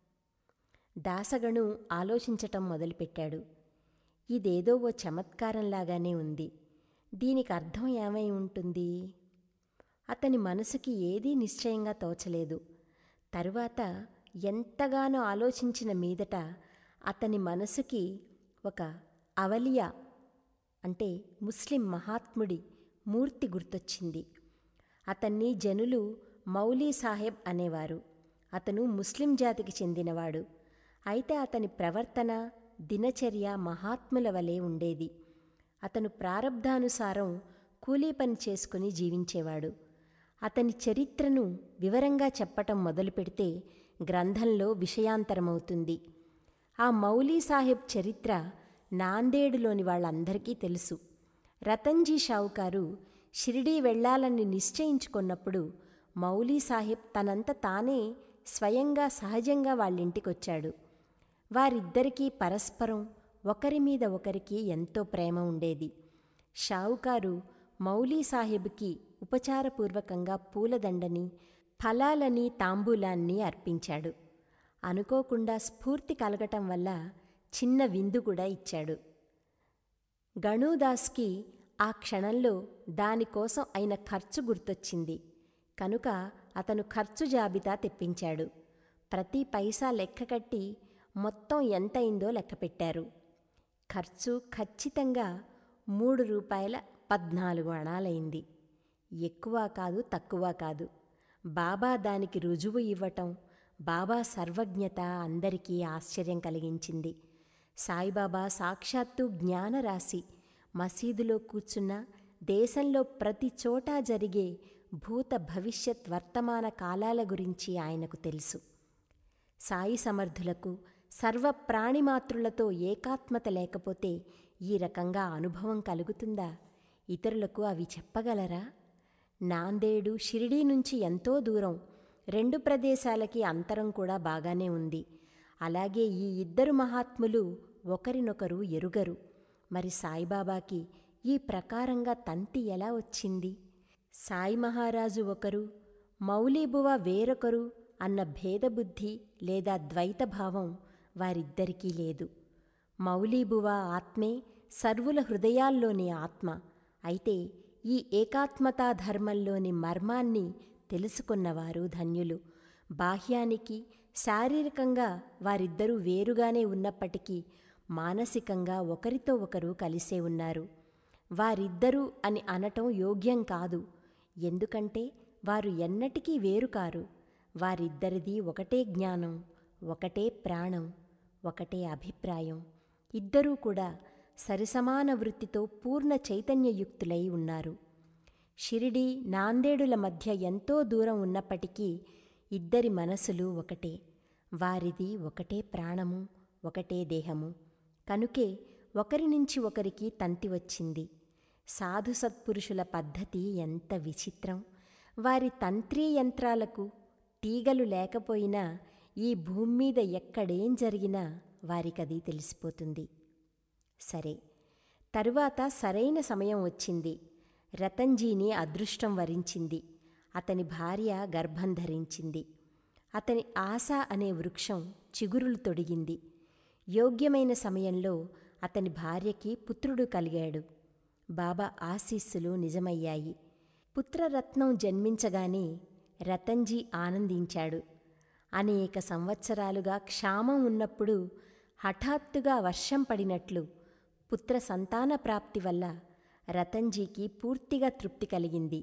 దాసగణు ఆలోచించటం మొదలుపెట్టాడు ఇదేదో ఓ చమత్కారంలాగానే ఉంది దీనికి అర్థం ఏమై ఉంటుంది అతని మనసుకి ఏదీ నిశ్చయంగా తోచలేదు తరువాత ఎంతగానో ఆలోచించిన మీదట అతని మనసుకి ఒక అవలియా అంటే ముస్లిం మహాత్ముడి మూర్తి గుర్తొచ్చింది అతన్ని జనులు మౌలీ సాహెబ్ అనేవారు అతను ముస్లిం జాతికి చెందినవాడు అయితే అతని ప్రవర్తన దినచర్య మహాత్ముల వలె ఉండేది అతను ప్రారబ్ధానుసారం కూలీ పని చేసుకుని జీవించేవాడు అతని చరిత్రను వివరంగా చెప్పటం మొదలుపెడితే గ్రంథంలో విషయాంతరమవుతుంది ఆ మౌలీ సాహెబ్ చరిత్ర నాందేడులోని వాళ్ళందరికీ తెలుసు రతన్జీ షావుకారు షిరిడీ వెళ్లాలని నిశ్చయించుకున్నప్పుడు మౌలీ సాహెబ్ తనంత తానే స్వయంగా సహజంగా వాళ్ళింటికొచ్చాడు వారిద్దరికీ పరస్పరం ఒకరి మీద ఒకరికి ఎంతో ప్రేమ ఉండేది షావుకారు మౌలీ సాహెబ్కి ఉపచారపూర్వకంగా పూలదండని ఫలాలని తాంబూలాన్ని అర్పించాడు అనుకోకుండా స్ఫూర్తి కలగటం వల్ల చిన్న విందు కూడా ఇచ్చాడు గణూదాస్కి ఆ క్షణంలో దానికోసం అయిన ఖర్చు గుర్తొచ్చింది కనుక అతను ఖర్చు జాబితా తెప్పించాడు ప్రతి పైసా లెక్క కట్టి మొత్తం ఎంతయిందో లెక్కపెట్టారు ఖర్చు ఖచ్చితంగా మూడు రూపాయల పద్నాలుగు అణాలైంది ఎక్కువ కాదు తక్కువ కాదు బాబా దానికి రుజువు ఇవ్వటం బాబా సర్వజ్ఞత అందరికీ ఆశ్చర్యం కలిగించింది సాయిబాబా సాక్షాత్తు జ్ఞానరాశి మసీదులో కూర్చున్న దేశంలో ప్రతి చోటా జరిగే భూత భవిష్యత్ వర్తమాన కాలాల గురించి ఆయనకు తెలుసు సాయి సమర్థులకు సర్వ ప్రాణిమాతృలతో ఏకాత్మత లేకపోతే ఈ రకంగా అనుభవం కలుగుతుందా ఇతరులకు అవి చెప్పగలరా నాందేడు షిరిడీ నుంచి ఎంతో దూరం రెండు ప్రదేశాలకి అంతరం కూడా బాగానే ఉంది అలాగే ఈ ఇద్దరు మహాత్ములు ఒకరినొకరు ఎరుగరు మరి సాయిబాబాకి ఈ ప్రకారంగా తంతి ఎలా వచ్చింది సాయి మహారాజు ఒకరు మౌలీబువ వేరొకరు అన్న భేదబుద్ధి లేదా ద్వైతభావం వారిద్దరికీ లేదు మౌలీబువ ఆత్మే సర్వుల హృదయాల్లోని ఆత్మ అయితే ఈ ఏకాత్మతా ధర్మంలోని మర్మాన్ని తెలుసుకున్నవారు ధన్యులు బాహ్యానికి శారీరకంగా వారిద్దరూ వేరుగానే ఉన్నప్పటికీ మానసికంగా ఒకరితో ఒకరు కలిసే ఉన్నారు వారిద్దరూ అని అనటం యోగ్యం కాదు ఎందుకంటే వారు ఎన్నటికీ వేరు కారు వారిద్దరిది ఒకటే జ్ఞానం ఒకటే ప్రాణం ఒకటే అభిప్రాయం ఇద్దరూ కూడా సరిసమాన వృత్తితో పూర్ణ చైతన్యయుక్తులై ఉన్నారు షిరిడి నాందేడుల మధ్య ఎంతో దూరం ఉన్నప్పటికీ ఇద్దరి మనసులు ఒకటే వారిది ఒకటే ప్రాణము ఒకటే దేహము కనుకే ఒకరి నుంచి ఒకరికి తంతి వచ్చింది సాధు సత్పురుషుల పద్ధతి ఎంత విచిత్రం వారి తంత్రీ యంత్రాలకు తీగలు లేకపోయినా ఈ భూమి మీద ఎక్కడేం జరిగినా వారికది తెలిసిపోతుంది సరే తరువాత సరైన సమయం వచ్చింది రతన్జీని అదృష్టం వరించింది అతని భార్య గర్భం ధరించింది అతని ఆశ అనే వృక్షం చిగురులు తొడిగింది యోగ్యమైన సమయంలో అతని భార్యకి పుత్రుడు కలిగాడు బాబా ఆశీస్సులు నిజమయ్యాయి పుత్రరత్నం జన్మించగానే రతన్జీ ఆనందించాడు అనేక సంవత్సరాలుగా క్షామం ఉన్నప్పుడు హఠాత్తుగా వర్షం పడినట్లు పుత్ర సంతాన ప్రాప్తి వల్ల రతన్జీకి పూర్తిగా తృప్తి కలిగింది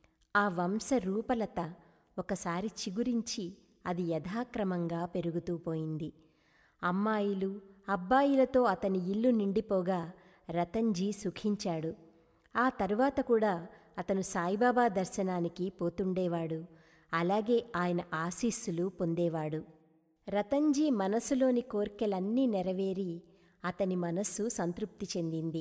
ఆ వంశ రూపలత ఒకసారి చిగురించి అది యథాక్రమంగా పెరుగుతూ పోయింది అమ్మాయిలు అబ్బాయిలతో అతని ఇల్లు నిండిపోగా రతన్జీ సుఖించాడు ఆ తరువాత కూడా అతను సాయిబాబా దర్శనానికి పోతుండేవాడు అలాగే ఆయన ఆశీస్సులు పొందేవాడు రతన్జీ మనసులోని కోర్కెలన్నీ నెరవేరి అతని మనస్సు సంతృప్తి చెందింది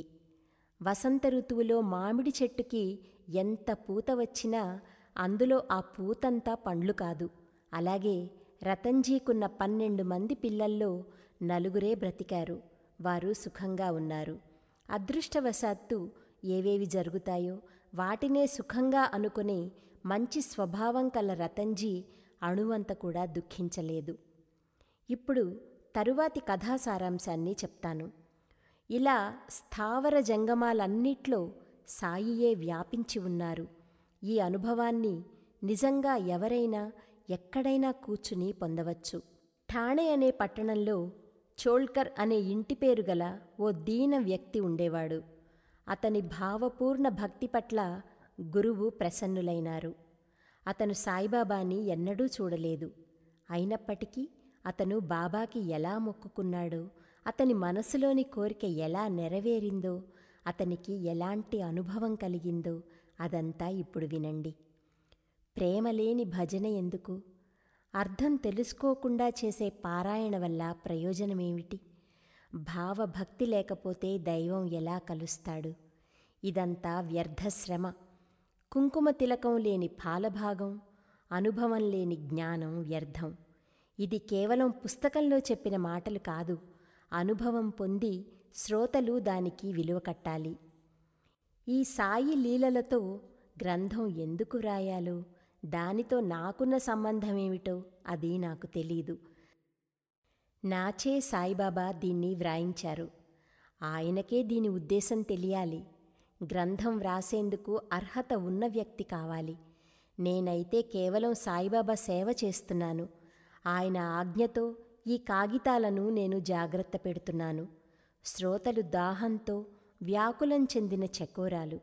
వసంత ఋతువులో మామిడి చెట్టుకి ఎంత పూత వచ్చినా అందులో ఆ పూతంతా పండ్లు కాదు అలాగే రతన్జీకున్న పన్నెండు మంది పిల్లల్లో నలుగురే బ్రతికారు వారు సుఖంగా ఉన్నారు అదృష్టవశాత్తు ఏవేవి జరుగుతాయో వాటినే సుఖంగా అనుకునే మంచి స్వభావం కల రతన్జీ అణువంత కూడా దుఃఖించలేదు ఇప్పుడు తరువాతి కథా సారాంశాన్ని చెప్తాను ఇలా స్థావర జంగమాలన్నిట్లో సాయియే వ్యాపించి ఉన్నారు ఈ అనుభవాన్ని నిజంగా ఎవరైనా ఎక్కడైనా కూర్చుని పొందవచ్చు ఠాణే అనే పట్టణంలో చోల్కర్ అనే ఇంటి పేరు గల ఓ దీన వ్యక్తి ఉండేవాడు అతని భావపూర్ణ భక్తి పట్ల గురువు ప్రసన్నులైనారు అతను సాయిబాబాని ఎన్నడూ చూడలేదు అయినప్పటికీ అతను బాబాకి ఎలా మొక్కుకున్నాడో అతని మనసులోని కోరిక ఎలా నెరవేరిందో అతనికి ఎలాంటి అనుభవం కలిగిందో అదంతా ఇప్పుడు వినండి ప్రేమలేని భజన ఎందుకు అర్థం తెలుసుకోకుండా చేసే పారాయణ వల్ల ప్రయోజనమేమిటి భావభక్తి లేకపోతే దైవం ఎలా కలుస్తాడు ఇదంతా వ్యర్థశ్రమ కుంకుమ తిలకం లేని పాలభాగం అనుభవం లేని జ్ఞానం వ్యర్థం ఇది కేవలం పుస్తకంలో చెప్పిన మాటలు కాదు అనుభవం పొంది శ్రోతలు దానికి విలువ కట్టాలి ఈ సాయి లీలలతో గ్రంథం ఎందుకు రాయాలో దానితో నాకున్న సంబంధమేమిటో అది నాకు తెలీదు నాచే సాయిబాబా దీన్ని వ్రాయించారు ఆయనకే దీని ఉద్దేశం తెలియాలి గ్రంథం వ్రాసేందుకు అర్హత ఉన్న వ్యక్తి కావాలి నేనైతే కేవలం సాయిబాబా సేవ చేస్తున్నాను ఆయన ఆజ్ఞతో ఈ కాగితాలను నేను జాగ్రత్త పెడుతున్నాను శ్రోతలు దాహంతో వ్యాకులం చెందిన చకోరాలు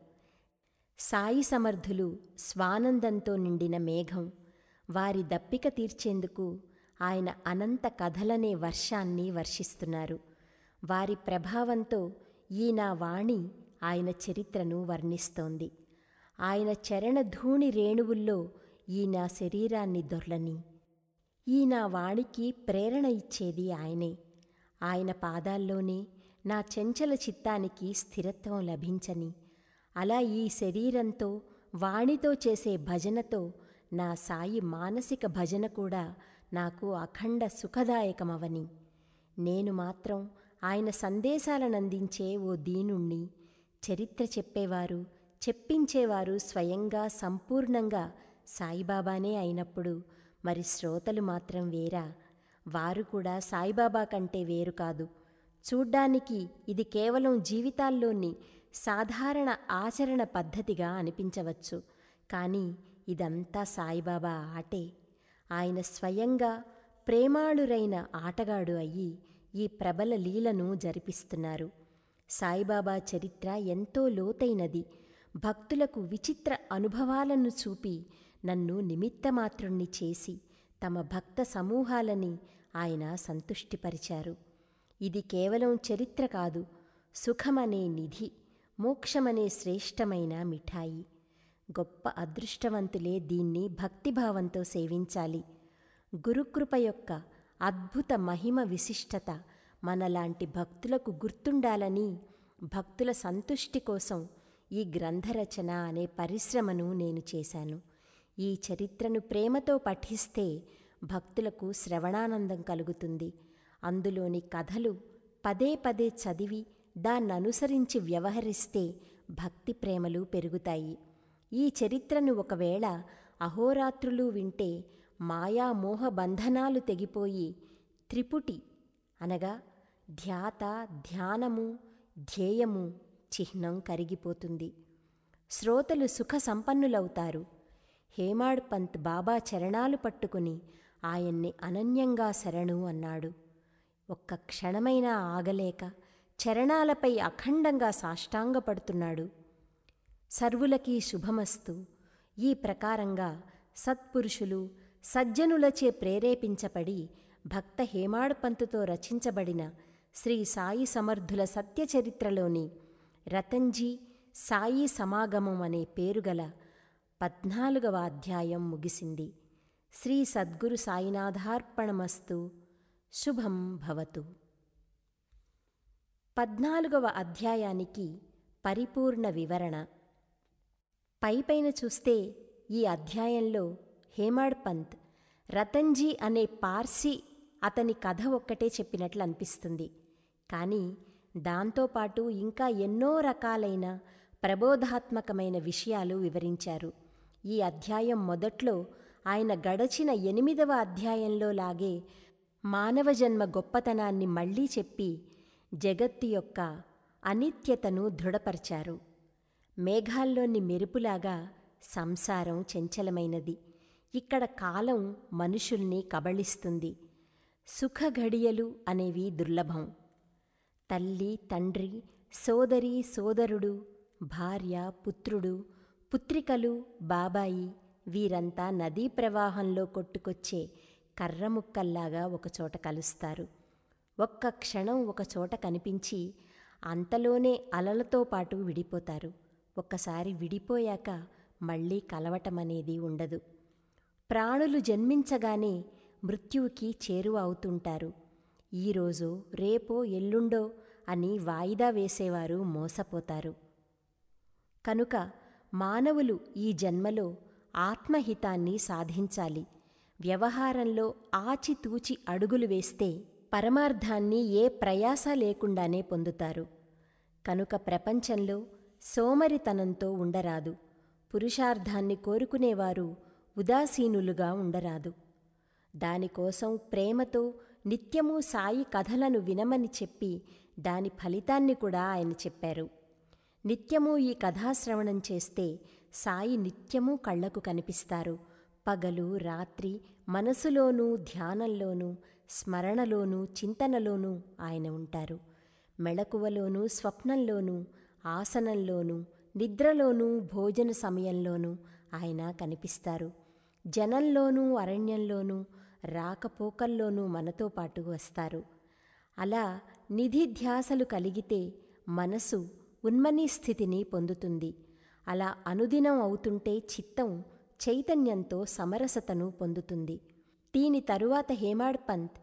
సాయి సమర్థులు స్వానందంతో నిండిన మేఘం వారి దప్పిక తీర్చేందుకు ఆయన అనంత కథలనే వర్షాన్ని వర్షిస్తున్నారు వారి ప్రభావంతో ఈ నా వాణి ఆయన చరిత్రను వర్ణిస్తోంది ఆయన చరణధూణి రేణువుల్లో ఈ నా శరీరాన్ని దొర్లని ఈ నా వాణికి ప్రేరణ ఇచ్చేది ఆయనే ఆయన పాదాల్లోనే నా చెంచల చిత్తానికి స్థిరత్వం లభించని అలా ఈ శరీరంతో వాణితో చేసే భజనతో నా సాయి మానసిక భజన కూడా నాకు అఖండ సుఖదాయకమవని నేను మాత్రం ఆయన సందేశాలనందించే ఓ దీనుణ్ణి చరిత్ర చెప్పేవారు చెప్పించేవారు స్వయంగా సంపూర్ణంగా సాయిబాబానే అయినప్పుడు మరి శ్రోతలు మాత్రం వేరా వారు కూడా సాయిబాబా కంటే వేరు కాదు చూడ్డానికి ఇది కేవలం జీవితాల్లోని సాధారణ ఆచరణ పద్ధతిగా అనిపించవచ్చు కానీ ఇదంతా సాయిబాబా ఆటే ఆయన స్వయంగా ప్రేమాళురైన ఆటగాడు అయ్యి ఈ ప్రబల లీలను జరిపిస్తున్నారు సాయిబాబా చరిత్ర ఎంతో లోతైనది భక్తులకు విచిత్ర అనుభవాలను చూపి నన్ను నిమిత్తమాత్రుణ్ణి చేసి తమ భక్త సమూహాలని ఆయన సంతుష్టిపరిచారు ఇది కేవలం చరిత్ర కాదు సుఖమనే నిధి మోక్షమనే శ్రేష్టమైన మిఠాయి గొప్ప అదృష్టవంతులే దీన్ని భక్తిభావంతో సేవించాలి గురుకృప యొక్క అద్భుత మహిమ విశిష్టత మనలాంటి భక్తులకు గుర్తుండాలని భక్తుల సంతుష్టి కోసం ఈ గ్రంథరచన అనే పరిశ్రమను నేను చేశాను ఈ చరిత్రను ప్రేమతో పఠిస్తే భక్తులకు శ్రవణానందం కలుగుతుంది అందులోని కథలు పదే పదే చదివి దాన్ననుసరించి వ్యవహరిస్తే భక్తి ప్రేమలు పెరుగుతాయి ఈ చరిత్రను ఒకవేళ అహోరాత్రులు వింటే మాయామోహ బంధనాలు తెగిపోయి త్రిపుటి అనగా ధ్యాత ధ్యానము ధ్యేయము చిహ్నం కరిగిపోతుంది శ్రోతలు సుఖ సంపన్నులవుతారు హేమాడ్ పంత్ బాబా చరణాలు పట్టుకుని ఆయన్ని అనన్యంగా శరణు అన్నాడు ఒక్క క్షణమైనా ఆగలేక చరణాలపై అఖండంగా సాష్టాంగపడుతున్నాడు సర్వులకీ శుభమస్తు ఈ ప్రకారంగా సత్పురుషులు సజ్జనులచే ప్రేరేపించబడి భక్త హేమాడ్పంతుతో రచించబడిన శ్రీ సాయి సమర్థుల సత్యచరిత్రలోని రతంజీ సాయి సమాగమం అనే పేరుగల పద్నాలుగవ అధ్యాయం ముగిసింది శ్రీ సద్గురు సాయినాథార్పణమస్తు శుభం భవతు పద్నాలుగవ అధ్యాయానికి పరిపూర్ణ వివరణ పైపైన చూస్తే ఈ అధ్యాయంలో హేమాడ్ పంత్ రతన్జీ అనే పార్సీ అతని కథ ఒక్కటే చెప్పినట్లు అనిపిస్తుంది కానీ దాంతోపాటు ఇంకా ఎన్నో రకాలైన ప్రబోధాత్మకమైన విషయాలు వివరించారు ఈ అధ్యాయం మొదట్లో ఆయన గడచిన ఎనిమిదవ అధ్యాయంలో లాగే మానవ జన్మ గొప్పతనాన్ని మళ్ళీ చెప్పి జగత్తు యొక్క అనిత్యతను దృఢపరిచారు మేఘాల్లోని మెరుపులాగా సంసారం చంచలమైనది ఇక్కడ కాలం మనుషుల్ని కబళిస్తుంది సుఖ ఘడియలు అనేవి దుర్లభం తల్లి తండ్రి సోదరి సోదరుడు భార్య పుత్రుడు పుత్రికలు బాబాయి వీరంతా నదీ ప్రవాహంలో కొట్టుకొచ్చే కర్రముక్కల్లాగా ఒకచోట కలుస్తారు ఒక్క క్షణం ఒకచోట కనిపించి అంతలోనే అలలతో పాటు విడిపోతారు ఒక్కసారి విడిపోయాక మళ్ళీ కలవటం అనేది ఉండదు ప్రాణులు జన్మించగానే మృత్యువుకి చేరువ అవుతుంటారు ఈరోజు రేపో ఎల్లుండో అని వాయిదా వేసేవారు మోసపోతారు కనుక మానవులు ఈ జన్మలో ఆత్మహితాన్ని సాధించాలి వ్యవహారంలో ఆచితూచి అడుగులు వేస్తే పరమార్థాన్ని ఏ ప్రయాస లేకుండానే పొందుతారు కనుక ప్రపంచంలో సోమరితనంతో ఉండరాదు పురుషార్థాన్ని కోరుకునేవారు ఉదాసీనులుగా ఉండరాదు దానికోసం ప్రేమతో నిత్యము సాయి కథలను వినమని చెప్పి దాని ఫలితాన్ని కూడా ఆయన చెప్పారు నిత్యము ఈ కథాశ్రవణం చేస్తే సాయి నిత్యము కళ్లకు కనిపిస్తారు పగలు రాత్రి మనసులోనూ ధ్యానంలోనూ స్మరణలోనూ చింతనలోనూ ఆయన ఉంటారు మెళకువలోనూ స్వప్నంలోనూ ఆసనంలోనూ నిద్రలోనూ భోజన సమయంలోనూ ఆయన కనిపిస్తారు జనంలోనూ అరణ్యంలోనూ రాకపోకల్లోనూ మనతో పాటు వస్తారు అలా నిధిధ్యాసలు కలిగితే మనసు ఉన్మనీ స్థితిని పొందుతుంది అలా అనుదినం అవుతుంటే చిత్తం చైతన్యంతో సమరసతను పొందుతుంది దీని తరువాత హేమాడ్ పంత్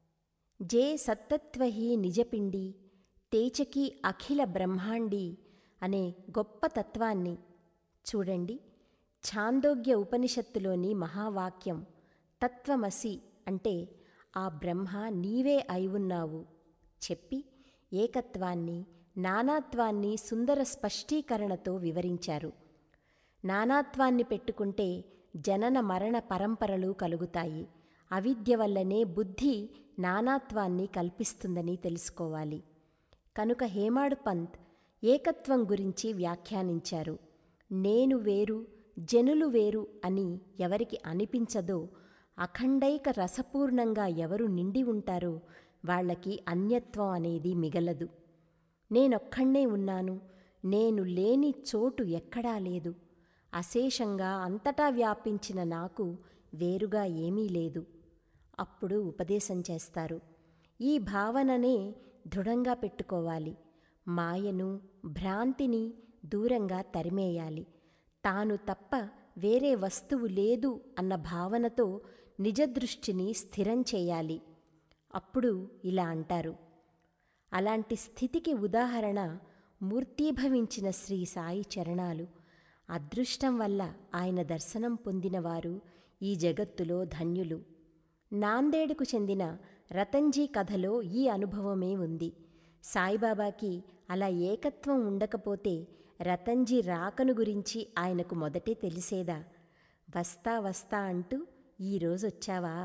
జే సత్తత్వహి నిజపిండి తేచకి అఖిల బ్రహ్మాండి అనే గొప్ప తత్వాన్ని చూడండి ఛాందోగ్య ఉపనిషత్తులోని మహావాక్యం తత్వమసి అంటే ఆ బ్రహ్మ నీవే అయి ఉన్నావు చెప్పి ఏకత్వాన్ని నానాత్వాన్ని సుందర స్పష్టీకరణతో వివరించారు నానాత్వాన్ని పెట్టుకుంటే జనన మరణ పరంపరలు కలుగుతాయి అవిద్య వల్లనే బుద్ధి నానాత్వాన్ని కల్పిస్తుందని తెలుసుకోవాలి కనుక హేమాడ్ పంత్ ఏకత్వం గురించి వ్యాఖ్యానించారు నేను వేరు జనులు వేరు అని ఎవరికి అనిపించదో అఖండైక రసపూర్ణంగా ఎవరు నిండి ఉంటారో వాళ్ళకి అన్యత్వం అనేది మిగలదు నేనొక్కడే ఉన్నాను నేను లేని చోటు ఎక్కడా లేదు అశేషంగా అంతటా వ్యాపించిన నాకు వేరుగా ఏమీ లేదు అప్పుడు ఉపదేశం చేస్తారు ఈ భావననే దృఢంగా పెట్టుకోవాలి మాయను భ్రాంతిని దూరంగా తరిమేయాలి తాను తప్ప వేరే వస్తువు లేదు అన్న భావనతో నిజదృష్టిని స్థిరం చేయాలి అప్పుడు ఇలా అంటారు అలాంటి స్థితికి ఉదాహరణ మూర్తీభవించిన శ్రీ సాయి చరణాలు అదృష్టం వల్ల ఆయన దర్శనం పొందినవారు ఈ జగత్తులో ధన్యులు నాందేడుకు చెందిన రతన్జీ కథలో ఈ అనుభవమే ఉంది సాయిబాబాకి అలా ఏకత్వం ఉండకపోతే రతన్జీ రాకను గురించి ఆయనకు మొదటే తెలిసేదా వస్తా వస్తా అంటూ ఈరోజొచ్చావా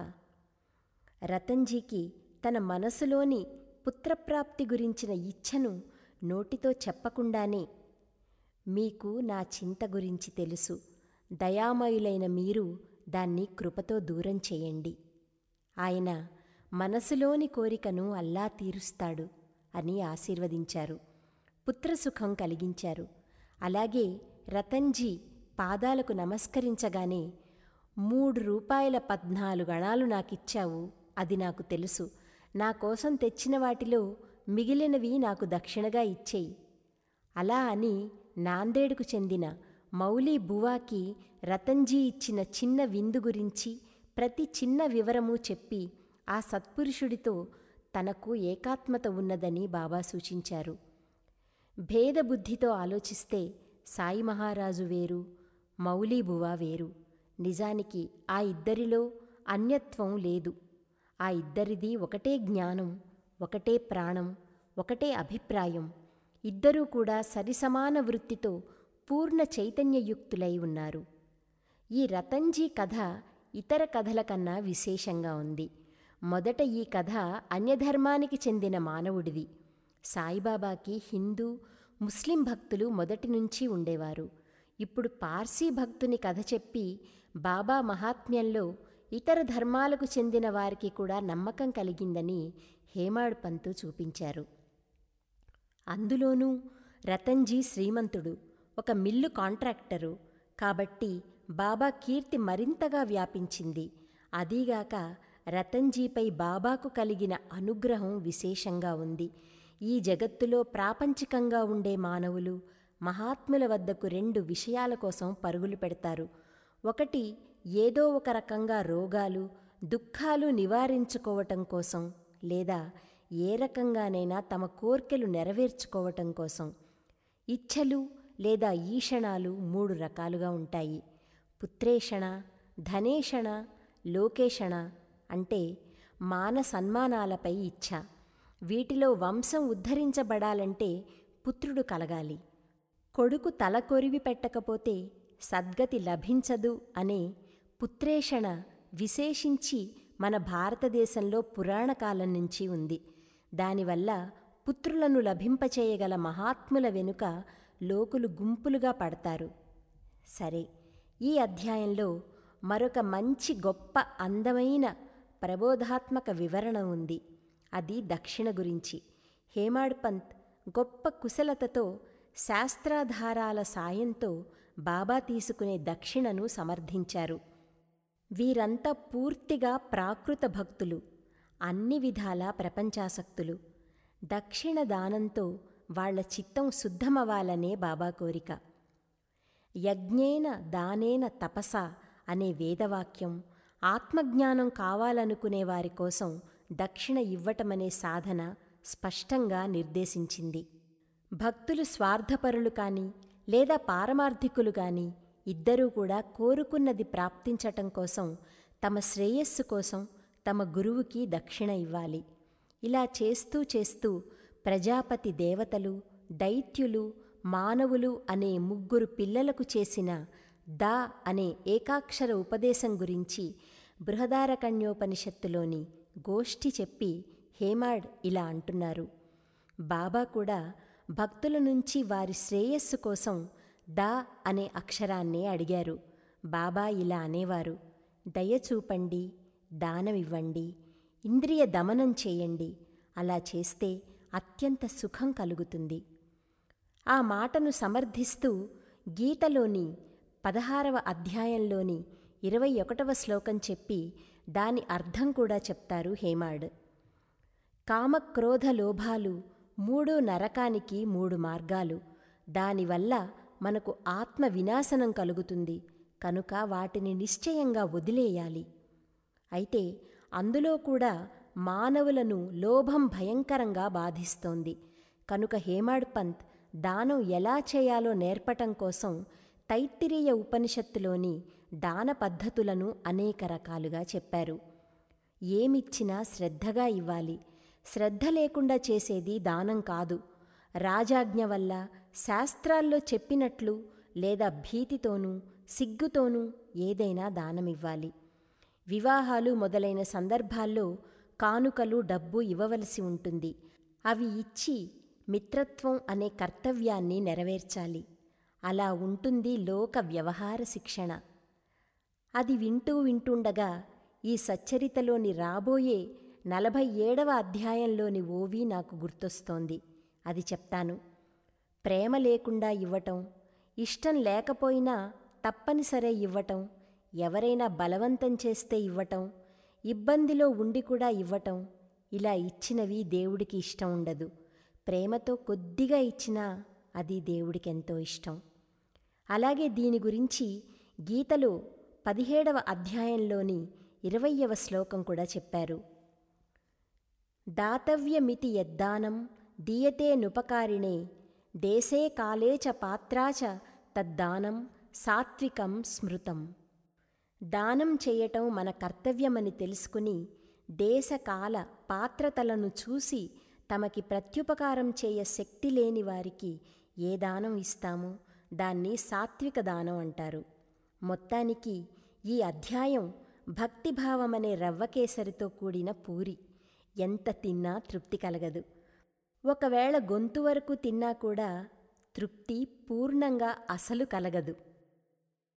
రతన్జీకి తన మనసులోని పుత్రప్రాప్తి గురించిన ఇచ్ఛను నోటితో చెప్పకుండానే మీకు నా చింత గురించి తెలుసు దయామయులైన మీరు దాన్ని కృపతో దూరం చేయండి ఆయన మనసులోని కోరికను అల్లా తీరుస్తాడు అని ఆశీర్వదించారు పుత్రసుఖం కలిగించారు అలాగే రతన్జీ పాదాలకు నమస్కరించగానే మూడు రూపాయల పద్నాలుగు అణాలు నాకిచ్చావు అది నాకు తెలుసు నా కోసం తెచ్చిన వాటిలో మిగిలినవి నాకు దక్షిణగా ఇచ్చేయి అలా అని నాందేడుకు చెందిన మౌలి బువాకి రతన్జీ ఇచ్చిన చిన్న విందు గురించి ప్రతి చిన్న వివరము చెప్పి ఆ సత్పురుషుడితో తనకు ఏకాత్మత ఉన్నదని బాబా సూచించారు భేదబుద్ధితో ఆలోచిస్తే సాయి మహారాజు వేరు మౌలీబువా వేరు నిజానికి ఆ ఇద్దరిలో అన్యత్వం లేదు ఆ ఇద్దరిది ఒకటే జ్ఞానం ఒకటే ప్రాణం ఒకటే అభిప్రాయం ఇద్దరూ కూడా సరిసమాన వృత్తితో పూర్ణ చైతన్యయుక్తులై ఉన్నారు ఈ రతన్జీ కథ ఇతర కథల కన్నా విశేషంగా ఉంది మొదట ఈ కథ అన్యధర్మానికి చెందిన మానవుడిది సాయిబాబాకి హిందూ ముస్లిం భక్తులు మొదటి నుంచి ఉండేవారు ఇప్పుడు పార్సీ భక్తుని కథ చెప్పి బాబా మహాత్మ్యంలో ఇతర ధర్మాలకు చెందిన వారికి కూడా నమ్మకం కలిగిందని హేమాడ్ పంతు చూపించారు అందులోనూ రతన్జీ శ్రీమంతుడు ఒక మిల్లు కాంట్రాక్టరు కాబట్టి బాబా కీర్తి మరింతగా వ్యాపించింది అదీగాక రతన్జీపై బాబాకు కలిగిన అనుగ్రహం విశేషంగా ఉంది ఈ జగత్తులో ప్రాపంచికంగా ఉండే మానవులు మహాత్ముల వద్దకు రెండు విషయాల కోసం పరుగులు పెడతారు ఒకటి ఏదో ఒక రకంగా రోగాలు దుఃఖాలు నివారించుకోవటం కోసం లేదా ఏ రకంగానైనా తమ కోర్కెలు నెరవేర్చుకోవటం కోసం ఇచ్ఛలు లేదా ఈషణాలు మూడు రకాలుగా ఉంటాయి పుత్రేషణ ధనేషణ లోకేషణ అంటే మాన సన్మానాలపై ఇచ్ఛ వీటిలో వంశం ఉద్ధరించబడాలంటే పుత్రుడు కలగాలి కొడుకు తల కొరివి పెట్టకపోతే సద్గతి లభించదు అనే పుత్రేషణ విశేషించి మన భారతదేశంలో పురాణకాలం నుంచి ఉంది దానివల్ల పుత్రులను లభింపచేయగల మహాత్ముల వెనుక లోకులు గుంపులుగా పడతారు సరే ఈ అధ్యాయంలో మరొక మంచి గొప్ప అందమైన ప్రబోధాత్మక వివరణ ఉంది అది దక్షిణ గురించి హేమాడ్ పంత్ గొప్ప కుశలతతో శాస్త్రాధారాల సాయంతో బాబా తీసుకునే దక్షిణను సమర్థించారు వీరంతా పూర్తిగా ప్రాకృత భక్తులు అన్ని విధాల ప్రపంచాసక్తులు దక్షిణ దానంతో వాళ్ల చిత్తం శుద్ధమవ్వాలనే బాబా కోరిక యజ్ఞేన దానేన తపస అనే వేదవాక్యం ఆత్మజ్ఞానం కావాలనుకునే వారి కోసం దక్షిణ ఇవ్వటమనే సాధన స్పష్టంగా నిర్దేశించింది భక్తులు స్వార్థపరులు కాని లేదా పారమార్థికులు కాని ఇద్దరూ కూడా కోరుకున్నది ప్రాప్తించటం కోసం తమ శ్రేయస్సు కోసం తమ గురువుకి దక్షిణ ఇవ్వాలి ఇలా చేస్తూ చేస్తూ ప్రజాపతి దేవతలు దైత్యులు మానవులు అనే ముగ్గురు పిల్లలకు చేసిన దా అనే ఏకాక్షర ఉపదేశం గురించి బృహదారకన్యోపనిషత్తులోని గోష్ఠి చెప్పి హేమాడ్ ఇలా అంటున్నారు బాబా కూడా భక్తుల నుంచి వారి శ్రేయస్సు కోసం దా అనే అక్షరాన్నే అడిగారు బాబా ఇలా అనేవారు దయచూపండి దానమివ్వండి ఇంద్రియ దమనం చేయండి అలా చేస్తే అత్యంత సుఖం కలుగుతుంది ఆ మాటను సమర్థిస్తూ గీతలోని పదహారవ అధ్యాయంలోని ఇరవై ఒకటవ శ్లోకం చెప్పి దాని అర్థం కూడా చెప్తారు హేమాడ్ కామక్రోధ లోభాలు మూడు నరకానికి మూడు మార్గాలు దానివల్ల మనకు ఆత్మ వినాశనం కలుగుతుంది కనుక వాటిని నిశ్చయంగా వదిలేయాలి అయితే అందులో కూడా మానవులను లోభం భయంకరంగా బాధిస్తోంది కనుక హేమాడ్ పంత్ దానం ఎలా చేయాలో నేర్పటం కోసం తైత్తిరీయ ఉపనిషత్తులోని దాన పద్ధతులను అనేక రకాలుగా చెప్పారు ఏమిచ్చినా శ్రద్ధగా ఇవ్వాలి శ్రద్ధ లేకుండా చేసేది దానం కాదు రాజాజ్ఞ వల్ల శాస్త్రాల్లో చెప్పినట్లు లేదా భీతితోనూ సిగ్గుతోనూ ఏదైనా దానమివ్వాలి వివాహాలు మొదలైన సందర్భాల్లో కానుకలు డబ్బు ఇవ్వవలసి ఉంటుంది అవి ఇచ్చి మిత్రత్వం అనే కర్తవ్యాన్ని నెరవేర్చాలి అలా ఉంటుంది లోక వ్యవహార శిక్షణ అది వింటూ వింటుండగా ఈ సచ్చరితలోని రాబోయే నలభై ఏడవ అధ్యాయంలోని ఓవి నాకు గుర్తొస్తోంది అది చెప్తాను ప్రేమ లేకుండా ఇవ్వటం ఇష్టం లేకపోయినా తప్పనిసరే ఇవ్వటం ఎవరైనా బలవంతం చేస్తే ఇవ్వటం ఇబ్బందిలో ఉండి కూడా ఇవ్వటం ఇలా ఇచ్చినవి దేవుడికి ఇష్టం ఉండదు ప్రేమతో కొద్దిగా ఇచ్చినా అది దేవుడికి ఎంతో ఇష్టం అలాగే దీని గురించి గీతలో పదిహేడవ అధ్యాయంలోని ఇరవయ్యవ శ్లోకం కూడా చెప్పారు దాతవ్యమితి యద్దానం దీయతే నుపకారిణే దేశే కాలే చ పాత్రా చ తద్దానం సాత్వికం స్మృతం దానం చేయటం మన కర్తవ్యమని తెలుసుకుని దేశకాల పాత్రతలను చూసి తమకి ప్రత్యుపకారం చేయ శక్తి లేని వారికి ఏ దానం ఇస్తామో దాన్ని సాత్విక దానం అంటారు మొత్తానికి ఈ అధ్యాయం భక్తిభావమనే రవ్వకేసరితో కూడిన పూరి ఎంత తిన్నా తృప్తి కలగదు ఒకవేళ గొంతు వరకు తిన్నా కూడా తృప్తి పూర్ణంగా అసలు కలగదు